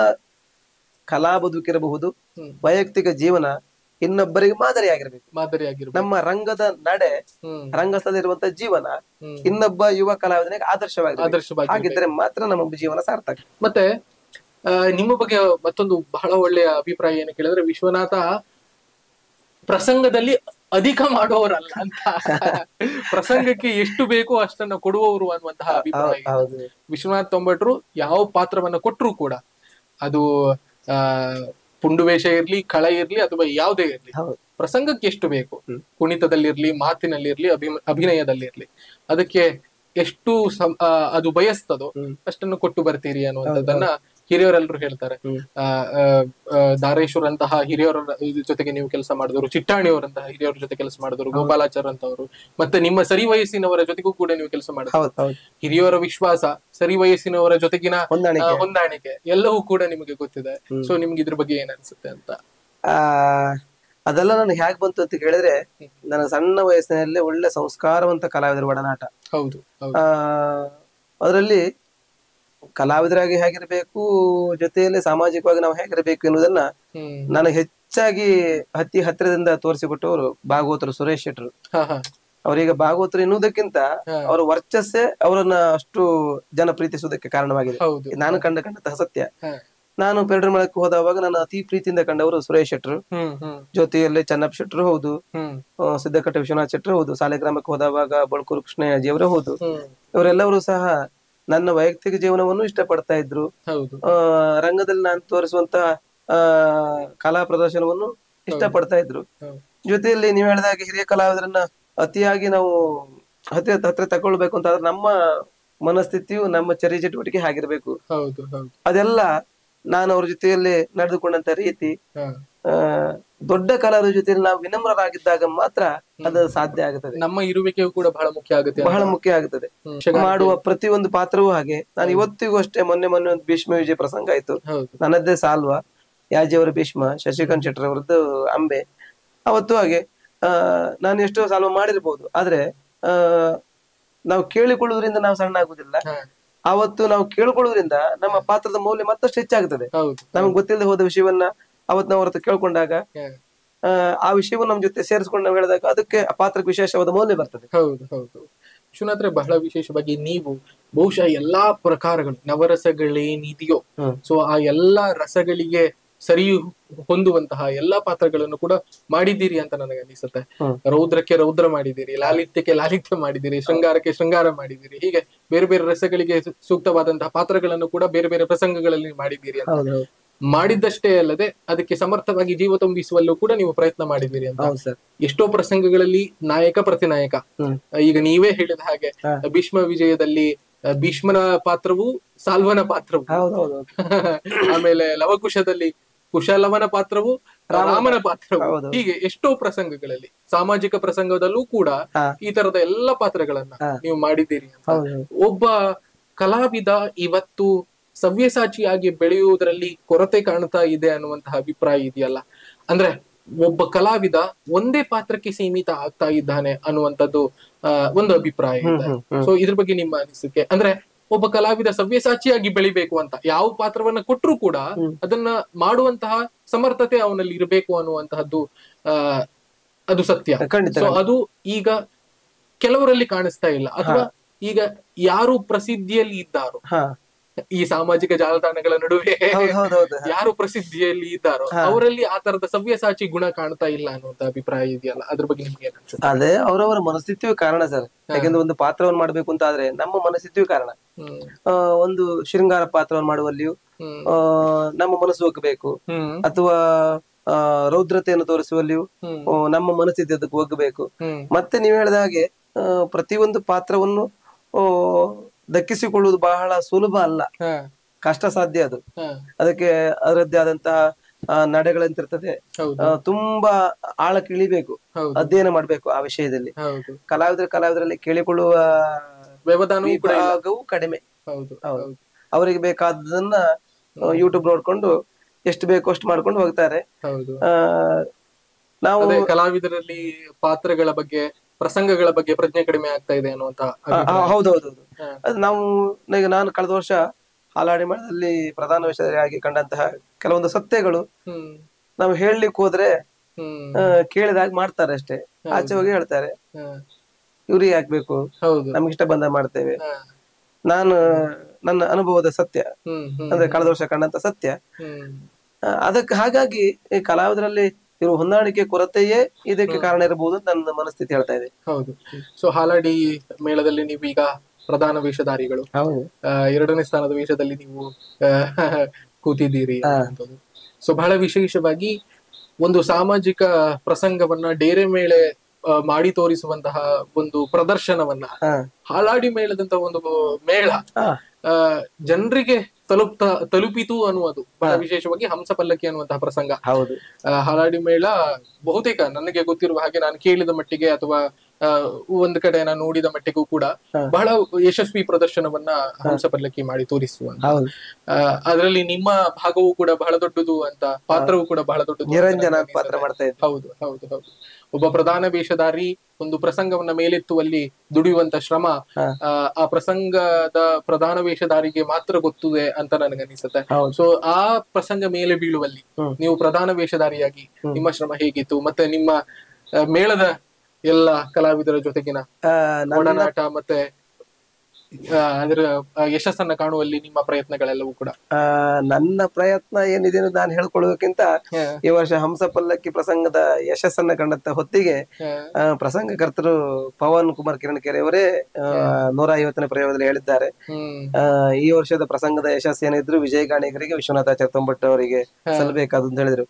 ಕಲಾ ಬದುಕಿರಬಹುದು ಹ್ಮ್. ವೈಯಕ್ತಿಕ ಜೀವನ ಇನ್ನೊಬ್ಬರಿಗೆ ಮಾದರಿಯಾಗಿರ್ಬೇಕು ಮಾದರಿ ಆಗಿರ್ಬೇಕು ನಮ್ಮ ರಂಗದ ನಡೆ ಹ್ಮ್ ರಂಗಸ್ಥಳದಲ್ಲಿರುವಂತ ಜೀವನ ಹ್ಮ್. ಇನ್ನೊಬ್ಬ ಯುವ ಕಲಾವಿದನಿಗೆ ಆದರ್ಶವಾಗಿ ಆದರ್ಶವಾಗಿ ಹಾಗಿದ್ರೆ ಮಾತ್ರ ನಮ್ಮ ಜೀವನ ಸಾರ್ಥಕ ಮತ್ತೆ ಆ, ನಿಮ್ಮ ಬಗ್ಗೆ ಮತ್ತೊಂದು ಬಹಳ ಒಳ್ಳೆಯ ಅಭಿಪ್ರಾಯ ಏನು ಕೇಳಿದ್ರೆ ವಿಶ್ವನಾಥ ಪ್ರಸಂಗದಲ್ಲಿ ಅಧಿಕ ಮಾಡುವವರಲ್ಲ ಅಂತ ಪ್ರಸಂಗಕ್ಕೆ ಎಷ್ಟು ಬೇಕೋ ಅಷ್ಟನ್ನ ಕೊಡುವವರು ಅನ್ನುವಂತಹ ಅಭಿಪ್ರಾಯ ಇದೆ. ಹೌದು ವಿಶ್ವನಾಥ್ ತೊಂಬಟ್ರು ಯಾವ ಪಾತ್ರವನ್ನ ಕೊಟ್ಟರು ಕೂಡ ಅದು ಆ ಪುಂಡುವೇಷ ಇರ್ಲಿ ಕಳ ಇರ್ಲಿ ಅಥವಾ ಯಾವುದೇ ಇರ್ಲಿ ಹೌದು ಪ್ರಸಂಗಕ್ಕೆ ಎಷ್ಟು ಬೇಕು ಕುಣಿತದಲ್ಲಿರ್ಲಿ ಮಾತಿನಲ್ಲಿರ್ಲಿ ಅಭಿಮ ಅಭಿನಯದಲ್ಲಿರ್ಲಿ ಅದಕ್ಕೆ ಎಷ್ಟು ಸಂ- ಆ, ಅದು ಬಯಸ್ತದೋ ಅಷ್ಟನ್ನು ಕೊಟ್ಟು ಬರ್ತೀರಿ ಅನ್ನುವಂಥದ್ದನ್ನ ಹಿರಿಯರೆಲ್ಲರೂ ಹೇಳ್ತಾರೆ ಆ, ಆ, ಆ, ದಾರೇಶ್ವರ್ ಅಂತಹ ಹಿರಿಯರ ಇದ್ರ ಜೊತೆಗೆ ನೀವು ಕೆಲಸ ಮಾಡಿದವರು ಚಿಟ್ಟಾಣಿಯವರಂತಹ ಹಿರಿಯರ ಜೊತೆ ಕೆಲಸ ಮಾಡಿದವರು ಗೋಪಾಲಾಚಾರ್ ಅಂತವರು ಮತ್ತೆ ನಿಮ್ಮ ಸರಿ ವಯಸ್ಸಿನವರ ಜೊತೆಗೂ ಕೂಡ ನೀವು ಕೆಲಸ ಮಾಡಿದ್ರು ಹೌದು ಹೌದು ಹಿರಿಯರ ವಿಶ್ವಾಸ ಸರಿ ವಯಸ್ಸಿನವರ ಜೊತೆಗಿನ ಹೊಂದಾಣಿಕೆ. ಆ, ಹೊಂದಾಣಿಕೆ ಎಲ್ಲವೂ ಕೂಡ ನಿಮಗೆ ಗೊತ್ತಿದೆ ಸೊ ನಿಮ್ಗೆ ಇದ್ರ ಬಗ್ಗೆ ಏನ್ ಅನ್ಸುತ್ತೆ ಅಂತ ಆ ಅದೆಲ್ಲ ನನಗೆ ಹೇಗ್ ಬಂತು ಅಂತ ಕೇಳಿದ್ರೆ ನನ್ನ ಸಣ್ಣ ವಯಸ್ಸಿನಲ್ಲಿ ಒಳ್ಳೆ ಸಂಸ್ಕಾರವಂತ ಕಲಾವಿದರ ಒಡನಾಟ ಹೌದು ಹೌದು ಆ ಅದರಲ್ಲಿ ಕಲಾವಿದರಾಗಿ ಹೇಗಿರ್ಬೇಕು ಜೊತೆಯಲ್ಲಿ ಸಾಮಾಜಿಕವಾಗಿ ನಾವು ಹೇಗಿರ್ಬೇಕು ಎನ್ನುವುದನ್ನ ಹ್ಮ್ ನನಗೆ ಹೆಚ್ಚಾಗಿ ಹತ್ತಿ ಹತ್ತಿರದಿಂದ ತೋರಿಸಿಕೊಟ್ಟವರು ಭಾಗವತರು ಸುರೇಶ್ ಶೆಟ್ರು ಹಾ ಹಾ ಅವರೀಗ ಭಾಗವತರು ಎನ್ನುವುದಕ್ಕಿಂತ ಅವರ ವರ್ಚಸ್ಸೇ ಅವರನ್ನ ಅಷ್ಟು ಜನ ಪ್ರೀತಿಸುವುದಕ್ಕೆ ಕಾರಣವಾಗಿದೆ ಹೌದು ಇದು ನಾನು ಕಂಡ ಕಂಡಂತಹ ಸತ್ಯ ಹಾ. ನಾನು ಪೆರಡಮಳಕ್ಕೆ ಹೋದವಾಗ ನನ್ನ ಅತಿ ಪ್ರೀತಿಯಿಂದ ಕಂಡವರು ಸುರೇಶ್ ಶೆಟ್ರು ಹ್ಮ್ ಹ್ಮ್ ಜೊತೆಯಲ್ಲಿ ಚನ್ನಪ್ಪ ಶೆಟ್ರು ಹೌದು ಹ್ಮ್ ಆ, ಸಿದ್ದಕಟ್ಟೆ ವಿಶ್ವನಾಥ್ ಶೆಟ್ರು ಹೌದು ಸಾಲಿಗ್ರಾಮಕ್ಕೆ ಹೋದವಾಗ ಬಳ್ಕೂರು ಕೃಷ್ಣಯ್ಯಜಿಯವರು ಹೌದು ಹ್ಮ್ ಇವರೆಲ್ಲರೂ ಸಹ ನನ್ನ ವೈಯಕ್ತಿಕ ಜೀವನವನ್ನು ಇಷ್ಟಪಡ್ತಾ ಇದ್ರು ಹೌದು ಆ ರಂಗದಲ್ಲಿ ನಾನು ತೋರಿಸುವಂತ ಆ ಕಲಾ ಪ್ರದರ್ಶನವನ್ನು ಇಷ್ಟಪಡ್ತಾ ಇದ್ರು ಹೌದು. ಜೊತೆಯಲ್ಲಿ ನೀವು ಹೇಳಿದಾಗೆ ಹಿರಿಯ ಕಲಾವಿದರನ್ನ ಅತಿಯಾಗಿ ನಾವು ಹತ್ತಿರ ಹತ್ರ ತಗೊಳ್ಬೇಕು ಅಂತ ಆದ್ರೆ ನಮ್ಮ ಮನಸ್ಥಿತಿಯು ನಮ್ಮ ಚರ್ಯ ಚಟುವಟಿಕೆ ಆಗಿರ್ಬೇಕು ಹೌದು ಹೌದು ಅದೆಲ್ಲ ನಾನು ಅವ್ರ ಜೊತೆಯಲ್ಲಿ ನಡೆದುಕೊಂಡಂತ ರೀತಿ ಹಾ. ಆ ದೊಡ್ಡ ಕಲಾವಿದರ ಜೊತೆಯಲ್ಲಿ ನಾವು ವಿನಮ್ರರಾಗಿದ್ದಾಗ ಮಾತ್ರ ಅದು ಸಾಧ್ಯ ಆಗುತ್ತದೆ ನಮ್ಮ ಇರುವಿಕೆಯು ಕೂಡ ಬಹಳ ಮುಖ್ಯ ಆಗುತ್ತೆ ಬಹಳ ಮುಖ್ಯ ಆಗುತ್ತದೆ ಮಾಡುವ ಪ್ರತಿಯೊಂದು ಪಾತ್ರವೂ ಹಾಗೆ ನಾನು ಇವತ್ತಿಗೂ ಅಷ್ಟೇ ಮೊನ್ನೆ ಮೊನ್ನೆ ಒಂದು ಭೀಷ್ಮ ವಿಜಯ ಪ್ರಸಂಗ ಆಯ್ತು ಹೌದು ನನ್ನದೇ ಸಾಲ್ವ ಯಾಜಿಯವರ ಭೀಷ್ಮ ಶಶಿಕಾಂತ್ ಶೆಟ್ಟರ್ ಅವರದ್ದು ಅಂಬೆ ಅವತ್ತು ಹಾಗೆ ಆ ನಾನು ಎಷ್ಟೋ ಸಾಲ್ವ ಮಾಡಿರ್ಬೋದು ಆದ್ರೆ ಆ ನಾವು ಕೇಳಿಕೊಳ್ಳುವುದರಿಂದ ನಾವು ಸಣ್ಣ ಆಗುದಿಲ್ಲ ಹಾ. ಅವತ್ತು ನಾವು ಕೇಳ್ಕೊಳ್ಳುವುದರಿಂದ ನಮ್ಮ ಪಾತ್ರದ ಮೌಲ್ಯ ಮತ್ತಷ್ಟು ಹೆಚ್ಚಾಗುತ್ತದೆ ಹೌದು ನಮಗೆ ಗೊತ್ತಿಲ್ಲದೆ ಹೋದ ವಿಷಯವನ್ನ ಅವತ್ತು ನಾವು ಅವ್ರ ಹತ್ರ ಕೇಳ್ಕೊಂಡಾಗ ಹಾ. ಆ, ಆ ವಿಷಯವನ್ನು ನಮ್ಮ ಜೊತೆ ಸೇರಿಸ್ಕೊಂಡು ನಾವು ಹೇಳಿದಾಗ ಅದಕ್ಕೆ ಆ ಪಾತ್ರಕ್ಕೆ ವಿಶೇಷವಾದ ಮೌಲ್ಯ ಬರ್ತದೆ ಹೌದು ಹೌದು ವಿಶ್ವನಾಥ್ರೆ ಬಹಳ ವಿಶೇಷವಾಗಿ ನೀವು ಬಹುಶಃ ಎಲ್ಲಾ ಪ್ರಕಾರಗಳು ನವರಸಗಳೇನಿದೆಯೋ ಹ್ಮ್. ಸೊ ಆ ಎಲ್ಲಾ ರಸಗಳಿಗೆ ಸರಿ ಹೊಂದುವಂತಹ ಎಲ್ಲಾ ಪಾತ್ರಗಳನ್ನು ಕೂಡ ಮಾಡಿದ್ದೀರಿ ಅಂತ ನನಗೆ ಅನಿಸುತ್ತೆ ಹ್ಮ್. ರೌದ್ರಕ್ಕೆ ರೌದ್ರ ಮಾಡಿದ್ದೀರಿ ಲಾಲಿತ್ಯಕ್ಕೆ ಲಾಲಿತ್ಯ ಮಾಡಿದ್ದೀರಿ ಶೃಂಗಾರಕ್ಕೆ ಶೃಂಗಾರ ಮಾಡಿದ್ದೀರಿ ಹೀಗೆ ಬೇರೆ ಬೇರೆ ರಸಗಳಿಗೆ ಸು- ಸೂಕ್ತವಾದಂತಹ ಪಾತ್ರಗಳನ್ನು ಕೂಡ ಬೇರೆ ಬೇರೆ ಪ್ರಸಂಗಗಳಲ್ಲಿ ಮಾಡಿದ್ದೀರಿ ಅಂತ ಹೌದು ಹೌದು ಮಾಡಿದ್ದಷ್ಟೇ ಅಲ್ಲದೆ ಅದಕ್ಕೆ ಸಮರ್ಥವಾಗಿ ಜೀವ ತುಂಬಿಸುವಲ್ಲೂ ಕೂಡ ನೀವು ಪ್ರಯತ್ನ ಮಾಡಿದ್ದೀರಿ ಅಂತ ಹೌದು ಸರ್ ಎಷ್ಟೋ ಪ್ರಸಂಗಗಳಲ್ಲಿ ನಾಯಕ ಪ್ರತಿನಾಯಕ ಹ್ಮ್. ಈಗ ನೀವೇ ಹೇಳಿದ ಹಾಗೆ ಹಾ. ಭೀಷ್ಮ ವಿಜಯದಲ್ಲಿ ಆ, ಭೀಷ್ಮನ ಪಾತ್ರವು ಸಾಲ್ವನ ಪಾತ್ರವು ಹೌದು ಹೌದು ಆಮೇಲೆ ಲವಕುಶದಲ್ಲಿ ಕುಶಲವನ ಪಾತ್ರವು ರಾಮನ ಪಾತ್ರವು ಹೌದು. ಹೀಗೆ ಎಷ್ಟೋ ಪ್ರಸಂಗಗಳಲ್ಲಿ ಸಾಮಾಜಿಕ ಪ್ರಸಂಗದಲ್ಲೂ ಕೂಡ ಹಾ. ಈ ತರದ ಎಲ್ಲ ಪಾತ್ರಗಳನ್ನ ಹಾ. ನೀವು ಮಾಡಿದ್ದೀರಿ ಅಂತ ಹೌದು ಒಬ್ಬ ಕಲಾವಿದ ಇವತ್ತು ಸವ್ಯಸಾಚಿಯಾಗಿ ಬೆಳೆಯುವುದರಲ್ಲಿ ಕೊರತೆ ಕಾಣ್ತಾ ಇದೆ ಅನ್ನುವಂತಹ ಅಭಿಪ್ರಾಯ ಇದೆಯಲ್ಲ ಅಂದ್ರೆ ಒಬ್ಬ ಕಲಾವಿದ ಒಂದೇ ಪಾತ್ರಕ್ಕೆ ಸೀಮಿತ ಆಗ್ತಾ ಇದ್ದಾನೆ ಅನ್ನುವಂಥದ್ದು ಆ, ಒಂದು ಅಭಿಪ್ರಾಯ ಇದೆ ಹ್ಮ್, ಹ್ಮ್. ಸೊ ಇದ್ರ ಬಗ್ಗೆ ನಿಮ್ಮ ಅನಿಸಿಕೆ ಅಂದ್ರೆ ಒಬ್ಬ ಕಲಾವಿದ ಸವ್ಯಸಾಚಿಯಾಗಿ ಬೆಳಿಬೇಕು ಅಂತ ಯಾವ ಪಾತ್ರವನ್ನ ಕೊಟ್ಟರು ಕೂಡ ಅದನ್ನ ಮಾಡುವಂತಹ ಸಮರ್ಥತೆ ಅವನಲ್ಲಿ ಇರಬೇಕು ಅನ್ನುವಂತಹದ್ದು ಆ ಅದು ಸತ್ಯ ಖಂಡಿತ ಸೊ ಅದು ಈಗ ಕೆಲವರಲ್ಲಿ ಕಾಣಿಸ್ತಾ ಇಲ್ಲ ಅಥವಾ ಈಗ ಯಾರು ಪ್ರಸಿದ್ಧಿಯಲ್ಲಿ ಇದ್ದಾರೋ ಹಾ ಈ ಸಾಮಾಜಿಕ ಜಾಲತಾಣಗಳ ನಡುವೆ ಹೌದು ಹೌದು ಹೌದು ಯಾರು ಪ್ರಸಿದ್ಧಿಯಲ್ಲಿ ಇದ್ದಾರೋ ಅವರಲ್ಲಿ ಆ ತರದ ಸವ್ಯಸಾಚಿ ಗುಣ ಕಾಣ್ತಾ ಇಲ್ಲ ಅನ್ನುವಂತ ಅಭಿಪ್ರಾಯ ಇದೆಯಲ್ಲ ಅದ್ರ ಬಗ್ಗೆ ನಿಮ್ಗೆ ಏನ್ ಅನ್ಸುತ್ತೆ ಅದೇ ಅವರವರ ಮನಸ್ಥಿತಿಯು ಕಾರಣ ಸರ್ ಯಾಕಂದ್ರೆ ಒಂದು ಪಾತ್ರವನ್ನು ಮಾಡ್ಬೇಕು ಅಂತ ಆದ್ರೆ ನಮ್ಮ ಮನಸ್ಥಿತಿಯು ಕಾರಣ ಹ್ಮ್ ಆ, ಒಂದು ಶೃಂಗಾರ ಪಾತ್ರವನ್ನು ಮಾಡುವಲ್ಲಿಯೂ ಹ್ಮ್ ಆ, ನಮ್ಮ ಮನಸ್ಸು ಹೋಗಬೇಕು ಹ್ಮ್ ಅಥವಾ ಆ, ರೌದ್ರತೆಯನ್ನು ತೋರಿಸುವಲ್ಲಿಯೂ ಹ್ಮ್ ಆ, ನಮ್ಮ ಮನಸ್ಥಿತಿ ಅದಕ್ಕೆ ಹೋಗಬೇಕು ಹ್ಮ್ ಮತ್ತೆ ನೀವು ಹೇಳಿದ ಹಾಗೆ ಆ, ಪ್ರತಿಯೊಂದು ಪಾತ್ರವನ್ನು ಆ, ದಕ್ಕಿಸಿಕೊಳ್ಳುವುದು ಬಹಳ ಸುಲಭ ಅಲ್ಲ ಹ, ಕಷ್ಟ ಸಾಧ್ಯ ಅದು ಹ, ಅದಕ್ಕೆ ಅದರದ್ದೇ ಆದಂತಹ ಆ, ನಡೆಗಳಂತಿರ್ತದೆ ಹೌದು ಆ, ತುಂಬಾ ಆಳಕ್ಕೆ ಇಳಿಬೇಕು ಹೌದು ಅಧ್ಯಯನ ಮಾಡ್ಬೇಕು ಆ ವಿಷಯದಲ್ಲಿ ಹೌದು ಕಲಾವಿದರು ಕಲಾವಿದರಲ್ಲಿ ಕೇಳಿಕೊಳ್ಳುವ ವ್ಯವಧಾನವೂ ಕೂಡ ಇಲ್ಲ ವಿಭಾಗವು ಕಡಿಮೆ ಹೌದು ಹೌದು. ಹೌದು ಅವರಿಗೆ ಬೇಕಾದದನ್ನ ಯೂಟ್ಯೂಬ್ ನೋಡ್ಕೊಂಡು ಎಷ್ಟು ಬೇಕೋ ಅಷ್ಟು ಮಾಡ್ಕೊಂಡು ಹೋಗ್ತಾರೆ ಹೌದು ಆ, ನಾವು ಅದೇ ಕಲಾವಿದರಲ್ಲಿ ಪಾತ್ರಗಳ ಬಗ್ಗೆ ಪ್ರಸಂಗಗಳ ಬಗ್ಗೆ ಪ್ರಜ್ಞೆ ಕಡಿಮೆ ಆಗ್ತಾ ಇದೆ ಅನ್ನುವಂತ ಆ, ಆ, ಹೌದೌದು ಹೌದು. ಹಾ. ಅದು ನಾವು ಈಗ ನಾನು ಕಳೆದ ವರ್ಷ ಹಾಲಾಡಿ ಮೇಳದಲ್ಲಿ ಪ್ರಧಾನ ವಿಷಯವಾಗಿ ಕಂಡಂತಹ ಕೆಲವೊಂದು ಸತ್ಯಗಳು ಹ್ಮ್ ನಾವು ಹೇಳಲಿಕ್ಕೆ ಹೋದ್ರೆ ಹ್ಮ್ ಆ, ಕೇಳಿದಾಗ ಮಾಡ್ತಾರೆ ಅಷ್ಟೇ ಆಚೆ ಹೋಗಿ ಹೇಳ್ತಾರೆ ಹ, ಇವ್ರಿಗೆ ಹಾಕ್ಬೇಕು ಹೌದು ನಮ್ಗೆ ಇಷ್ಟ ಬಂದ ಮಾಡ್ತೇವೆ ಹ, ನಾನು ನನ್ನ ಅನುಭವದ ಸತ್ಯ ಹ್ಮ್ ಹ್ಮ್ ಅಂದ್ರೆ ಕಳೆದ ವರ್ಷ ಕಂಡಂತ ಸತ್ಯ ಹ್ಮ್ ಆ, ಅದಕ್ಕೆ ಹಾಗಾಗಿ ಈ ಕಲಾವಿದರಲ್ಲಿ ಇರುವ ಹೊಂದಾಣಿಕೆ ಕೊರತೆಯೇ ಇದಕ್ಕೆ ಕಾರಣ ಇರಬಹುದು ಅಂತ ನನ್ನ ಮನಸ್ಥಿತಿ ಹೇಳ್ತಾ ಇದೆ ಹೌದು ಸೊ ಹಾಲಾಡಿ ಮೇಳದಲ್ಲಿ ನೀವೀಗ ಪ್ರಧಾನ ವೇಷಧಾರಿಗಳು ಹೌದು ಆ, ಎರಡನೇ ಸ್ಥಾನದ ವೇಷದಲ್ಲಿ ನೀವು ಆ, ಕೂತಿದ್ದೀರಿ ಅನ್ನುವಂಥದ್ದು ಸೊ ಬಹಳ ವಿಶೇಷವಾಗಿ ಒಂದು ಸಾಮಾಜಿಕ ಪ್ರಸಂಗವನ್ನ ಡೇರೆ ಮೇಲೆ ಆ, ಮಾಡಿ ತೋರಿಸುವಂತಹ ಒಂದು ಪ್ರದರ್ಶನವನ್ನ ಹಾ ಹಾಲಾಡಿ ಮೇಳದಂತ ಒಂದು ಮೇಳ ಹಾ ಆ ಜನರಿಗೆ ತಲುಪ್ತ ತಲುಪಿತು ಅನ್ನುವುದು ಬಹಳ ವಿಶೇಷವಾಗಿ ಹಂಸ ಪಲ್ಲಕ್ಕಿ ಅನ್ನುವಂತಹ ಪ್ರಸಂಗ ಹೌದು ಆ, ಹಾಲಾಡಿ ಮೇಳ ಬಹುತೇಕ ನನಗೆ ಗೊತ್ತಿರುವ ಹಾಗೆ ನಾನು ಕೇಳಿದ ಮಟ್ಟಿಗೆ ಅಥವಾ ಆ, ಒಂದು ಕಡೆ ನಾನು ನೋಡಿದ ಮಟ್ಟಿಗೂ ಕೂಡ ಬಹಳ ಯಶಸ್ವಿ ಪ್ರದರ್ಶನವನ್ನ ಹಂಸ ಪಲ್ಲಕ್ಕಿ ಮಾಡಿ ತೋರಿಸುವಂತ ಹೌದು ಅದರಲ್ಲಿ ನಿಮ್ಮ ಭಾಗವೂ ಕೂಡ ಬಹಳ ದೊಡ್ಡದು ಅಂತ ಪಾತ್ರವೂ ಕೂಡ ಬಹಳ ದೊಡ್ಡದು ಅಂತ ನಿರಂಜನ ನನಗೆ ಪಾತ್ರ ಅನಿಸುತ್ತೆ. ಮಾಡ್ತಾ ಇದ್ದೆ ಹೌದು ಹೌದು ಹೌದು ಒಬ್ಬ ಪ್ರಧಾನ ವೇಷಧಾರಿ ಒಂದು ಪ್ರಸಂಗವನ್ನ ಮೇಲೆತ್ತುವಲ್ಲಿ ದುಡಿಯುವಂತ ಶ್ರಮ ಹಾ. ಆ, ಆ ಪ್ರಸಂಗದ ಪ್ರಧಾನ ವೇಷಧಾರಿಗೆ ಮಾತ್ರ ಗೊತ್ತಿದೆ ಅಂತ ನನಗನ್ನಿಸುತ್ತೆ ಹೌದು. ಸೊ ಆ ಪ್ರಸಂಗ ಮೇಲೆ ಬೀಳುವಲ್ಲಿ ಹ್ಮ್. ನೀವು ಪ್ರಧಾನ ವೇಷಧಾರಿಯಾಗಿ ನಿಮ್ಮ ಶ್ರಮ ಹೇಗಿತ್ತು ಮತ್ತೆ ನಿಮ್ಮ ಆ, ಮೇಳದ ಎಲ್ಲ ಕಲಾವಿದರ ಜೊತೆಗಿನ ಆ, ನನ್ನ ಒಡನಾಟ ಮತ್ತೆ ಆ, ಅದರ ಆ, ಯಶಸ್ಸನ್ನ ಕಾಣುವಲ್ಲಿ ನಿಮ್ಮ ಪ್ರಯತ್ನಗಳೆಲ್ಲವೂ ಕೂಡ ಆ, ನನ್ನ ಪ್ರಯತ್ನ ಏನಿದೆ ಅನ್ನೋದು ನಾನು ಹೇಳ್ಕೊಳ್ಳೋದಕ್ಕಿಂತ ಈ ವರ್ಷ ಹಂಸ ಪಲ್ಲಕ್ಕಿ ಪ್ರಸಂಗದ ಯಶಸ್ಸನ್ನ ಕಂಡಂತ ಹೊತ್ತಿಗೆ ಆ, ಪ್ರಸಂಗಕರ್ತರು ಪವನ್ ಕುಮಾರ್ ಕಿರಣಕೆರೆ ಅವರೇ ಆ, ನೂರ ಐವತ್ತನೇ ಪ್ರಯೋಗದಲ್ಲಿ ಹೇಳಿದ್ದಾರೆ ಹ್ಮ್ ಆ, ಈ ವರ್ಷದ ಪ್ರಸಂಗದ ಯಶಸ್ಸು ಏನಿದ್ರು ವಿಜಯ ಗಾಣಿಗರಿಗೆ ವಿಶ್ವನಾಥಾಚಾರ್ಯ ತೊಂಬಟ್ಟು ಅವರಿಗೆ ಸಲ್ಲಬೇಕಾದು ಅಂತ ಹೇಳಿದ್ರು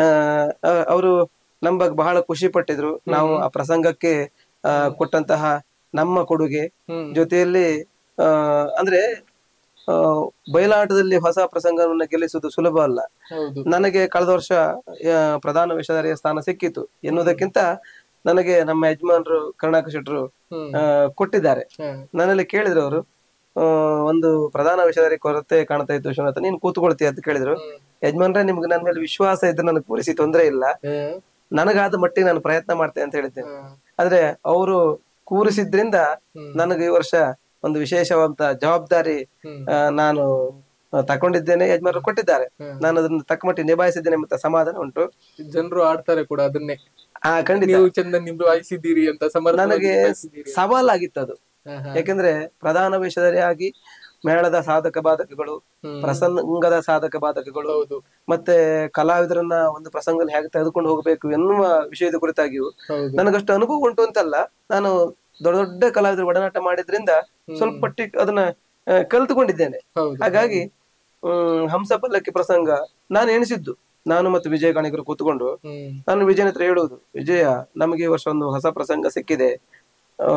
ಆ, ಅವರು ನಮ್ಮ ಬಗ್ಗೆ ಬಹಳ ಖುಷಿ ಪಟ್ಟಿದ್ರು ನಾವು ಆ ಪ್ರಸಂಗಕ್ಕೆ ಆ, ಕೊಟ್ಟಂತಹ ನಮ್ಮ ಕೊಡುಗೆ ಹ್ಮ್ ಜೊತೆಯಲ್ಲಿ ಆ ಅಂದ್ರೆ ಆ, ಬಯಲಾಟದಲ್ಲಿ ಹೊಸ ಪ್ರಸಂಗವನ್ನು ಗೆಲ್ಲಿಸುವುದು ಸುಲಭ ಅಲ್ಲ ಹೌದು ನನಗೆ ಕಳೆದ ವರ್ಷ ಆ, ಪ್ರಧಾನ ವೇಷಧಾರಿಯ ಸ್ಥಾನ ಸಿಕ್ಕಿತು ಎನ್ನುವುದಕ್ಕಿಂತ ನನಗೆ ನಮ್ಮ ಯಜಮಾನರು ಕರ್ನಾಟಕ ಶೆಟ್ಟರು ಹ್ಮ್ ಆ, ಕೊಟ್ಟಿದ್ದಾರೆ ಹ. ನನ್ನಲ್ಲಿ ಕೇಳಿದ್ರು ಅವರು ಒಂದು ಪ್ರಧಾನ ವೇಷಧಾರಿ ಕೊರತೆ ಕಾಣ್ತಾ ಇತ್ತು ವಿಶ್ವನಾಥ ನೀನ್ ಕೂತ್ಕೊಳ್ತೀಯ ಅಂತ ಕೇಳಿದ್ರು ಹ್ಮ್. ಯಜಮಾನ್ರೆ ನಿಮ್ಗೆ ನನ್ನ ಮೇಲೆ ವಿಶ್ವಾಸ ಇದ್ರೆ ನನಗೆ ಪೂರಿಸಿ ತೊಂದರೆ ಇಲ್ಲ ಹ್ಮ್. ನನಗಾದ ಮಟ್ಟಿಗೆ ನಾನು ಪ್ರಯತ್ನ ಮಾಡ್ತೇನೆ ಅಂತ ಹೇಳಿದ್ದೇನೆ ಹ್ಮ್. ಆದ್ರೆ ಅವರು ಕೂರಿಸಿದ್ರಿಂದ ಹ್ಮ್. ನನಗೆ ಈ ವರ್ಷ ಒಂದು ವಿಶೇಷವಾದ ಜವಾಬ್ದಾರಿ ಹ್ಮ್. ಆ, ನಾನು ಆ, ತಕೊಂಡಿದ್ದೇನೆ ಯಜಮಾನರು ಕೊಟ್ಟಿದ್ದಾರೆ ಹ್ಮ್. ನಾನು ಅದನ್ನ ತಕ್ಕ ಮಟ್ಟಿಗೆ ನಿಭಾಯಿಸಿದ್ದೇನೆ ಮತ್ತೆ ಸಮಾಧಾನ ಉಂಟು ಜನರು ಆಡ್ತಾರೆ ಕೂಡ ಅದನ್ನೇ ಆ ಖಂಡಿತ ನೀವು ಚಂದ ನಿಭಾಯಿಸಿದ್ದೀರಿ ಅಂತ ಸಮರ್ಥವಾಗಿ ನನಗೆ ನಿಭಾಯಿಸಿದ್ದೀರಿ. ಸವಾಲಾಗಿತ್ತು ಅದು ಹ, ಹ. ಯಾಕೆಂದ್ರೆ ಪ್ರಧಾನ ವೇಷಧಾರಿಯಾಗಿ ಮೇಳದ ಸಾಧಕ ಬಾಧಕಗಳು ಹ್ಮ್. ಪ್ರಸಂಗದ ಸಾಧಕ ಬಾಧಕಗಳು ಹೌದು ಮತ್ತೆ ಕಲಾವಿದರನ್ನ ಒಂದು ಪ್ರಸಂಗದಲ್ಲಿ ಹೇಗೆ ತೆಗೆದುಕೊಂಡು ಹೋಗಬೇಕು ಎನ್ನುವ ವಿಷಯದ ಕುರಿತಾಗಿಯೂ ಹೌದು ನನಗಷ್ಟು ಅನುಭವ ಉಂಟು ಅಂತಲ್ಲ ನಾನು ದೊಡ್ಡ ದೊಡ್ಡ ಕಲಾವಿದರು ಒಡನಾಟ ಮಾಡಿದ್ರಿಂದ ಸ್ವಲ್ಪ ಮಟ್ಟಿಗೆ ಅದನ್ನ ಆ, ಕಲ್ತುಕೊಂಡಿದ್ದೇನೆ ಹೌದು ಹಾಗಾಗಿ ಹ್ಮ್ ಹಂಸ ಪಲ್ಲಕ್ಕಿ ಪ್ರಸಂಗ ನಾನು ಎಣಿಸಿದ್ದು ನಾನು ಮತ್ತು ವಿಜಯ ಗಾಣಿಗರು ಕೂತ್ಕೊಂಡು ಹ್ಮ್ ನಾನು ವಿಜಯನ ಹತ್ರ ಹೇಳುವುದು ವಿಜಯ ನಮಗೆ ಈ ವರ್ಷ ಒಂದು ಹೊಸ ಪ್ರಸಂಗ ಸಿಕ್ಕಿದೆ ಆ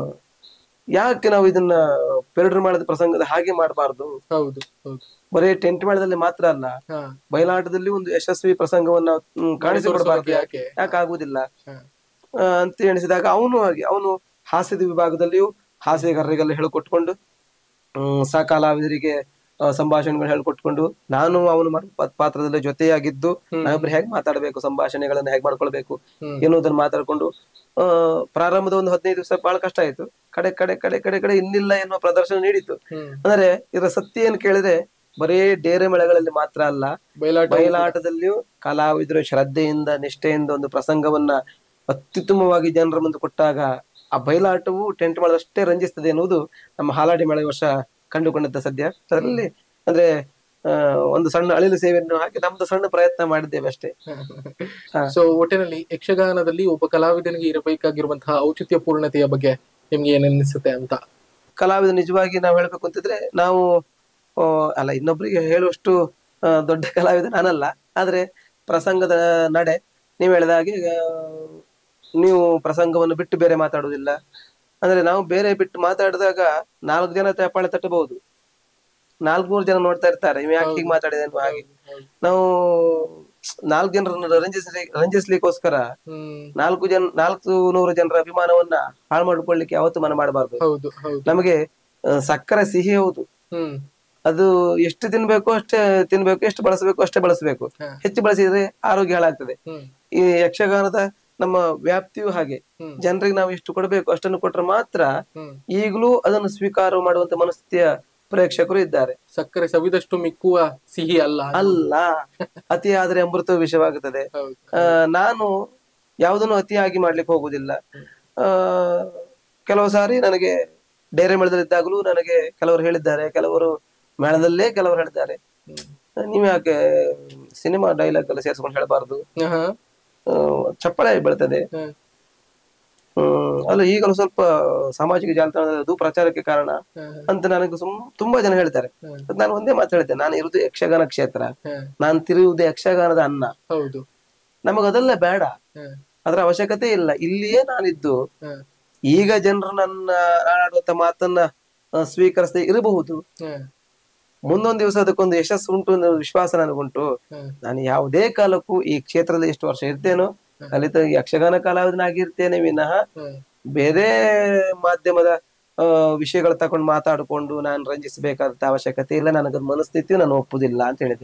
ಯಾಕೆ ನಾವು ಇದನ್ನ ಪೆರಡ್ರು ಮಾಡಿದ ಪ್ರಸಂಗದ ಹಾಗೆ ಮಾಡಬಾರ್ದು ಹೌದು ಹೌದು ಬರೀ ಟೆಂಟ್ ಮೇಳದಲ್ಲಿ ಮಾತ್ರ ಅಲ್ಲ ಹಾ ಬಯಲಾಟದಲ್ಲಿ ಒಂದು ಯಶಸ್ವಿ ಪ್ರಸಂಗವನ್ನ ಹ್ಮ್, ಕಾಣಿಸಿಕೊಡಬಾರ್ದು ಯಾಕೆ ಯಾಕೆ ಆಗುದಿಲ್ಲ ಹಾ. ಆ, ಅಂತ ಎಣಿಸಿದಾಗ ಅವನು ಹಾಗೆ ಅವನು ಹಾಸ್ಯದ ವಿಭಾಗದಲ್ಲಿಯೂ ಹಾಸ್ಯಗಾರರಿಗೆಲ್ಲ ಹೇಳಿಕೊಟ್ಕೊಂಡು ಹ್ಮ್ ಸ ಕಲಾವಿದರಿಗೆ ಆ, ಸಂಭಾಷಣೆಗಳು ಹೇಳ್ಕೊಟ್ಕೊಂಡು ನಾನು ಅವನು ಮಾಡೋ ಪಾತ್- ಪಾತ್ರದಲ್ಲಿ ಜೊತೆಯಾಗಿದ್ದು ನಾವಿಬ್ರು ಹೇಗೆ ಮಾತಾಡಬೇಕು ಸಂಭಾಷಣೆಗಳನ್ನ ಹೇಗೆ ಮಾಡ್ಕೊಳ್ಬೇಕು ಹ್ಮ್. ಎನ್ನುವುದನ್ನ ಮಾತಾಡ್ಕೊಂಡು ಆ ಪ್ರಾರಂಭದ ಒಂದು ಹದಿನೈದು ದಿವಸ ಬಹಳ ಕಷ್ಟ ಆಯ್ತು ಕಡೆ ಕಡೆ ಕಡೆ ಕಡೆ ಕಡೆ ಇನ್ನಿಲ್ಲ ಎನ್ನುವ ಪ್ರದರ್ಶನ ನೀಡಿತು ಹ್ಮ್ ಅಂದ್ರೆ ಇದರ ಸತ್ಯ ಏನ್ ಕೇಳಿದ್ರೆ ಬರೇ ಡೇರೆ ಮೇಳಗಳಲ್ಲಿ ಮಾತ್ರ ಅಲ್ಲ ಬಯಲಾಟ ಬಯಲಾಟದಲ್ಲಿಯೂ ಕಲಾವಿದರು ಶ್ರದ್ಧೆಯಿಂದ ನಿಷ್ಠೆಯಿಂದ ಒಂದು ಪ್ರಸಂಗವನ್ನ ಅತ್ಯುತ್ತಮವಾಗಿ ಜನರ ಮುಂದೆ ಕೊಟ್ಟಾಗ ಆ ಬಯಲಾಟವು ಟೆಂಟ್ ಮೇಳದಷ್ಟೇ ರಂಜಿಸ್ತದೆ ಎನ್ನುವುದು ನಮ್ಮ ಹಾಲಾಡಿ ಮೇಳ ಈ ವರ್ಷ ಕಂಡುಕೊಂಡಂತ ಸದ್ಯ ಅದರಲ್ಲಿ ಅಂದ್ರೆ ಆ, ಒಂದು ಸಣ್ಣ ಅಳಿಲು ಸೇವೆಯನ್ನು ಹಾಕಿ ನಮ್ದು ಸಣ್ಣ ಪ್ರಯತ್ನ ಮಾಡಿದ್ದೇವೆ ಅಷ್ಟೇ ಹಾ. ಸೊ ಒಟ್ಟಿನಲ್ಲಿ ಯಕ್ಷಗಾನದಲ್ಲಿ ಒಬ್ಬ ಕಲಾವಿದನಿಗೆ ಇರಬೇಕಾಗಿರುವಂತಹ ಔಚಿತ್ಯ ಪೂರ್ಣತೆಯ ಬಗ್ಗೆ ನಿಮ್ಗೆ ಏನ್ ಅನಿಸುತ್ತೆ ಅಂತ ಕಲಾವಿದ ನಿಜವಾಗಿ ನಾವು ಹೇಳ್ಬೇಕು ಅಂತಿದ್ರೆ ನಾವು ಆ, ಅಲ್ಲ ಇನ್ನೊಬ್ಬರಿಗೆ ಹೇಳುವಷ್ಟು ಆ, ದೊಡ್ಡ ಕಲಾವಿದ ನಾನಲ್ಲ ಆದ್ರೆ ಪ್ರಸಂಗದ ನಡೆ ನೀವು ಹೇಳಿದ ಹಾಗೆ ಆ, ನೀವು ಪ್ರಸಂಗವನ್ನು ಬಿಟ್ಟು ಬೇರೆ ಮಾತಾಡುವುದಿಲ್ಲ ಅಂದ್ರೆ ನಾವು ಬೇರೆ ಬಿಟ್ಟು ಮಾತಾಡಿದಾಗ ನಾಲ್ಕು ಜನ ಚಪ್ಪಾಳೆ ತಟ್ಟಬಹುದು ನಾಲ್ಕುನೂರು ಜನ ನೋಡ್ತಾ ಇರ್ತಾರೆ ಇವ್ ಯಾಕೆ ಹೀಗೆ ಮಾತಾಡಿದೆ ಅನ್ನುವ ಹಾಗೆ ನಾವು ನಾಲ್ಕು ಜನರನ್ನು ರಂಜಿಸ್ಲಿ ರಂಜಿಸ್ಲಿಕ್ಕೋಸ್ಕರ ಹ್ಮ್ ನಾಲ್ಕು ಜನ ನಾಲ್ಕು ನೂರು ಜನರ ಅಭಿಮಾನವನ್ನ ಹಾಳು ಮಾಡಿಕೊಳ್ಳಿಕ್ಕೆ ಯಾವತ್ತೂ ಮನ ಮಾಡಬಾರ್ದು ಹೌದು ಹೌದು ನಮಗೆ ಆ, ಸಕ್ಕರೆ ಸಿಹಿ ಹೌದು ಹ್ಮ್ ಅದು ಎಷ್ಟು ತಿನ್ಬೇಕು ಅಷ್ಟೇ ತಿನ್ಬೇಕು ಎಷ್ಟು ಬಳಸಬೇಕು ಅಷ್ಟೇ ಬಳಸಬೇಕು ಹಾ. ಹೆಚ್ಚು ಬಳಸಿದ್ರೆ ಆರೋಗ್ಯ ಹಾಳಾಗ್ತದೆ ಹ್ಮ್ ಈ ಯಕ್ಷಗಾನದ ನಮ್ಮ ವ್ಯಾಪ್ತಿಯು ಹಾಗೆ ಹ್ಮ್. ಜನರಿಗೆ ನಾವು ಎಷ್ಟು ಕೊಡಬೇಕು ಅಷ್ಟನ್ನು ಕೊಟ್ರೆ ಮಾತ್ರ ಹ್ಮ್ ಈಗಲೂ ಅದನ್ನು ಸ್ವೀಕಾರ ಮಾಡುವಂತ ಮನಸ್ಥಿತಿಯ ಪ್ರೇಕ್ಷಕರು ಇದ್ದಾರೆ ಸಕ್ಕರೆ ಸವಿದಷ್ಟು ಮಿಕ್ಕುವ ಸಿಹಿ ಅಲ್ಲ ಅಲ್ಲ ಅತಿ ಆದ್ರೆ ಅಮೃತ ವಿಷವಾಗುತ್ತದೆ ಹೌದು ಆ, ನಾನು ಯಾವುದನ್ನು ಅತಿಯಾಗಿ ಮಾಡ್ಲಿಕ್ಕೆ ಹೋಗುದಿಲ್ಲ ಆ ಕೆಲವು ಸಾರಿ ನನಗೆ ಡೈರೆ ಮೇಳದಲ್ಲಿದ್ದಾಗಲೂ ನನಗೆ ಕೆಲವರು ಹೇಳಿದ್ದಾರೆ ಕೆಲವರು ಮೇಳದಲ್ಲೇ ಕೆಲವರು ಹೇಳಿದ್ದಾರೆ ಹ್ಮ್. ನೀವು ಯಾಕೆ ಸಿನಿಮಾ ಡೈಲಾಗ್ ಎಲ್ಲ ಸೇರಿಸ್ಕೊಂಡು ಹೇಳಬಾರ್ದು ಆಹಾ. ಆ, ಚಪ್ಪಳೆ ಬೀಳ್ತದೆ ಹ್ಮ್. ಹ್ಮ್ ಅಲ್ಲ ಈಗಲೂ ಸ್ವಲ್ಪ ಸಾಮಾಜಿಕ ಜಾಲತಾಣದ ಪ್ರಚಾರಕ್ಕೆ ಕಾರಣ ಹ್ಮ್. ಅಂತ ನನಗೆ ಸುಮ್ ತುಂಬಾ ಜನ ಹೇಳ್ತಾರೆ ಹ್ಮ್. ಅದ್ ನಾನು ಒಂದೇ ಮಾತು ಹೇಳ್ತೇನೆ ನಾನು ಇರುವುದು ಯಕ್ಷಗಾನ ಕ್ಷೇತ್ರ ಹ್ಮ್. ನಾನು ತಿರುವುದು ಯಕ್ಷಗಾನದ ಅನ್ನ ಹೌದು ನಮಗ ಅದೆಲ್ಲ ಬೇಡ ಹ್ಮ್. ಅದರ ಅವಶ್ಯಕತೆ ಇಲ್ಲ ಇಲ್ಲಿಯೇ ನಾನಿದ್ದು ಹ್ಮ್. ಈಗ ಜನರು ನನ್ನ ಆಡುವಂತ ಮಾತನ್ನ ಆ, ಸ್ವೀಕರಿಸದೆ ಇರಬಹುದು ಹ್ಮ್. ಮುಂದೊಂದು ದಿವಸ ಅದಕ್ಕೊಂದು ಯಶಸ್ಸು ಉಂಟು ಅನ್ನೋ ವಿಶ್ವಾಸ ನನಗುಂಟು ಹ್ಮ್. ನಾನು ಯಾವುದೇ ಕಾಲಕ್ಕೂ ಈ ಕ್ಷೇತ್ರದಲ್ಲಿ ಎಷ್ಟು ವರ್ಷ ಇರ್ತೇನೋ ಕಲಿತ ಯಕ್ಷಗಾನ ಕಲಾವಿದನಾಗಿರ್ತೇನೆ ವಿನಃ ಹ್ಮ್. ಬೇರೆ ಮಾಧ್ಯಮದ ಆ, ವಿಷಯಗಳು ತಕೊಂಡು ಮಾತಾಡಿಕೊಂಡು ನಾನು ರಂಜಿಸಬೇಕಾದ ಅವಶ್ಯಕತೆ ಇಲ್ಲ ನನಗದ್ ಮನಸ್ಥಿತಿಯು ನಾನು ಒಪ್ಪುದಿಲ್ಲ ಅಂತ ಹೇಳಿದೆ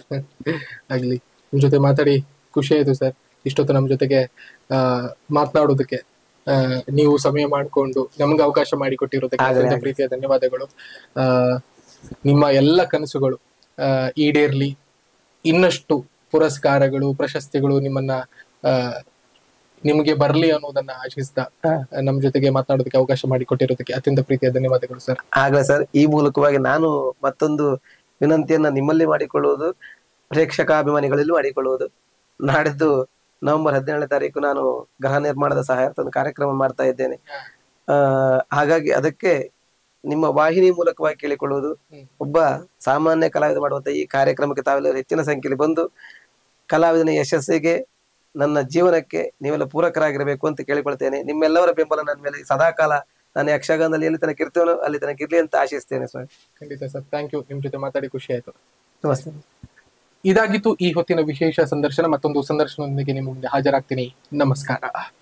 ಆಗ್ಲಿ ನಿಮ್ ಜೊತೆ ಮಾತಾಡಿ ಖುಷಿ ಆಯ್ತು ಸರ್ ಇಷ್ಟೊತ್ತು ನಮ್ ಜೊತೆಗೆ ಆ ಮಾತನಾಡೋದಕ್ಕೆ ಆ, ನೀವು ಸಮಯ ಮಾಡಿಕೊಂಡು ನಮ್ಗೆ ಅವಕಾಶ ಮಾಡಿಕೊಟ್ಟಿರೋದಕ್ಕೆ ಆಗ್ಲಿ, ಅತ್ಯಂತ ಆಗ್ಲಿ. ಪ್ರೀತಿಯ ಧನ್ಯವಾದಗಳು ಆ ನಿಮ್ಮ ಎಲ್ಲ ಕನಸುಗಳು ಆ, ಈಡೇರ್ಲಿ ಇನ್ನಷ್ಟು ಪುರಸ್ಕಾರಗಳು ಪ್ರಶಸ್ತಿಗಳು ನಿಮ್ಮನ್ನ ಆ ನಿಮ್ಗೆ ಬರ್ಲಿ ಅನ್ನೋದನ್ನ ಆಶಿಸ್ತಾ ಹಾ. ನಮ್ ಜೊತೆಗೆ ಮಾತನಾಡೋದಕ್ಕೆ ಅವಕಾಶ ಮಾಡಿಕೊಟ್ಟಿರೋದಕ್ಕೆ ಅತ್ಯಂತ ಪ್ರೀತಿಯ ಧನ್ಯವಾದಗಳು ಸರ್ ಆಗ್ಲೇ ಸರ್ ಈ ಮೂಲಕವಾಗಿ ನಾನು ಮತ್ತೊಂದು ವಿನಂತಿಯನ್ನ ನಿಮ್ಮಲ್ಲಿ ಮಾಡಿಕೊಳ್ಳುವುದು ಪ್ರೇಕ್ಷಕಾಭಿಮಾನಿಗಳಲ್ಲಿ ಮಾಡಿಕೊಳ್ಳುವುದು ನಾಡಿದ್ದು ನವೆಂಬರ್ ಹದಿನೇಳನೇ ತಾರೀಕು ನಾನು ಗೃಹ ನಿರ್ಮಾಣದ ಸಹಾಯಾರ್ಥ ಒಂದು ಕಾರ್ಯಕ್ರಮ ಮಾಡ್ತಾ ಇದ್ದೇನೆ ಆ ಹಾಗಾಗಿ ಅದಕ್ಕೆ ನಿಮ್ಮ ವಾಹಿನಿ ಮೂಲಕವಾಗಿ ಕೇಳಿಕೊಳ್ಳುವುದು ಹ್ಮ್. ಒಬ್ಬ ಸಾಮಾನ್ಯ ಕಲಾವಿದ ಮಾಡುವಂತ ಈ ಕಾರ್ಯಕ್ರಮಕ್ಕೆ ತಾವೆಲ್ಲರೂ ಹೆಚ್ಚಿನ ಸಂಖ್ಯೆಯಲ್ಲಿ ಬಂದು ಕಲಾವಿದನ ಯಶಸ್ಸಿಗೆ ನನ್ನ ಜೀವನಕ್ಕೆ ನೀವೆಲ್ಲ ಪೂರಕರಾಗಿರಬೇಕು ಅಂತ ಕೇಳಿಕೊಳ್ತೇನೆ ನಿಮ್ಮೆಲ್ಲವರ ಬೆಂಬಲ ನನ್ನ ಮೇಲೆ ಸದಾಕಾಲ ನಾನು ಯಕ್ಷಗಾನದಲ್ಲಿ ಎಲ್ಲಿ ತನಕ ಇರ್ತೇನೋ ಅಲ್ಲಿ ತನಕ ಇರ್ಲಿ ಅಂತ ಆಶಿಸ್ತೇನೆ ಸ್ವಾಮಿ ಖಂಡಿತ ಸರ್ ಥ್ಯಾಂಕ್ ಯು ನಿಮ್ ಜೊತೆ ಮಾತಾಡಿ ಖುಷಿ ಆಯ್ತು ನಮಸ್ತೆ ಇದಾಗಿತ್ತು ಈ ಹೊತ್ತಿನ ವಿಶೇಷ ಸಂದರ್ಶನ ಮತ್ತೊಂದು ಸಂದರ್ಶನದೊಂದಿಗೆ ನಿಮ್ಮ ಮುಂದೆ ಹಾಜರಾಗ್ತೀನಿ ನಮಸ್ಕಾರ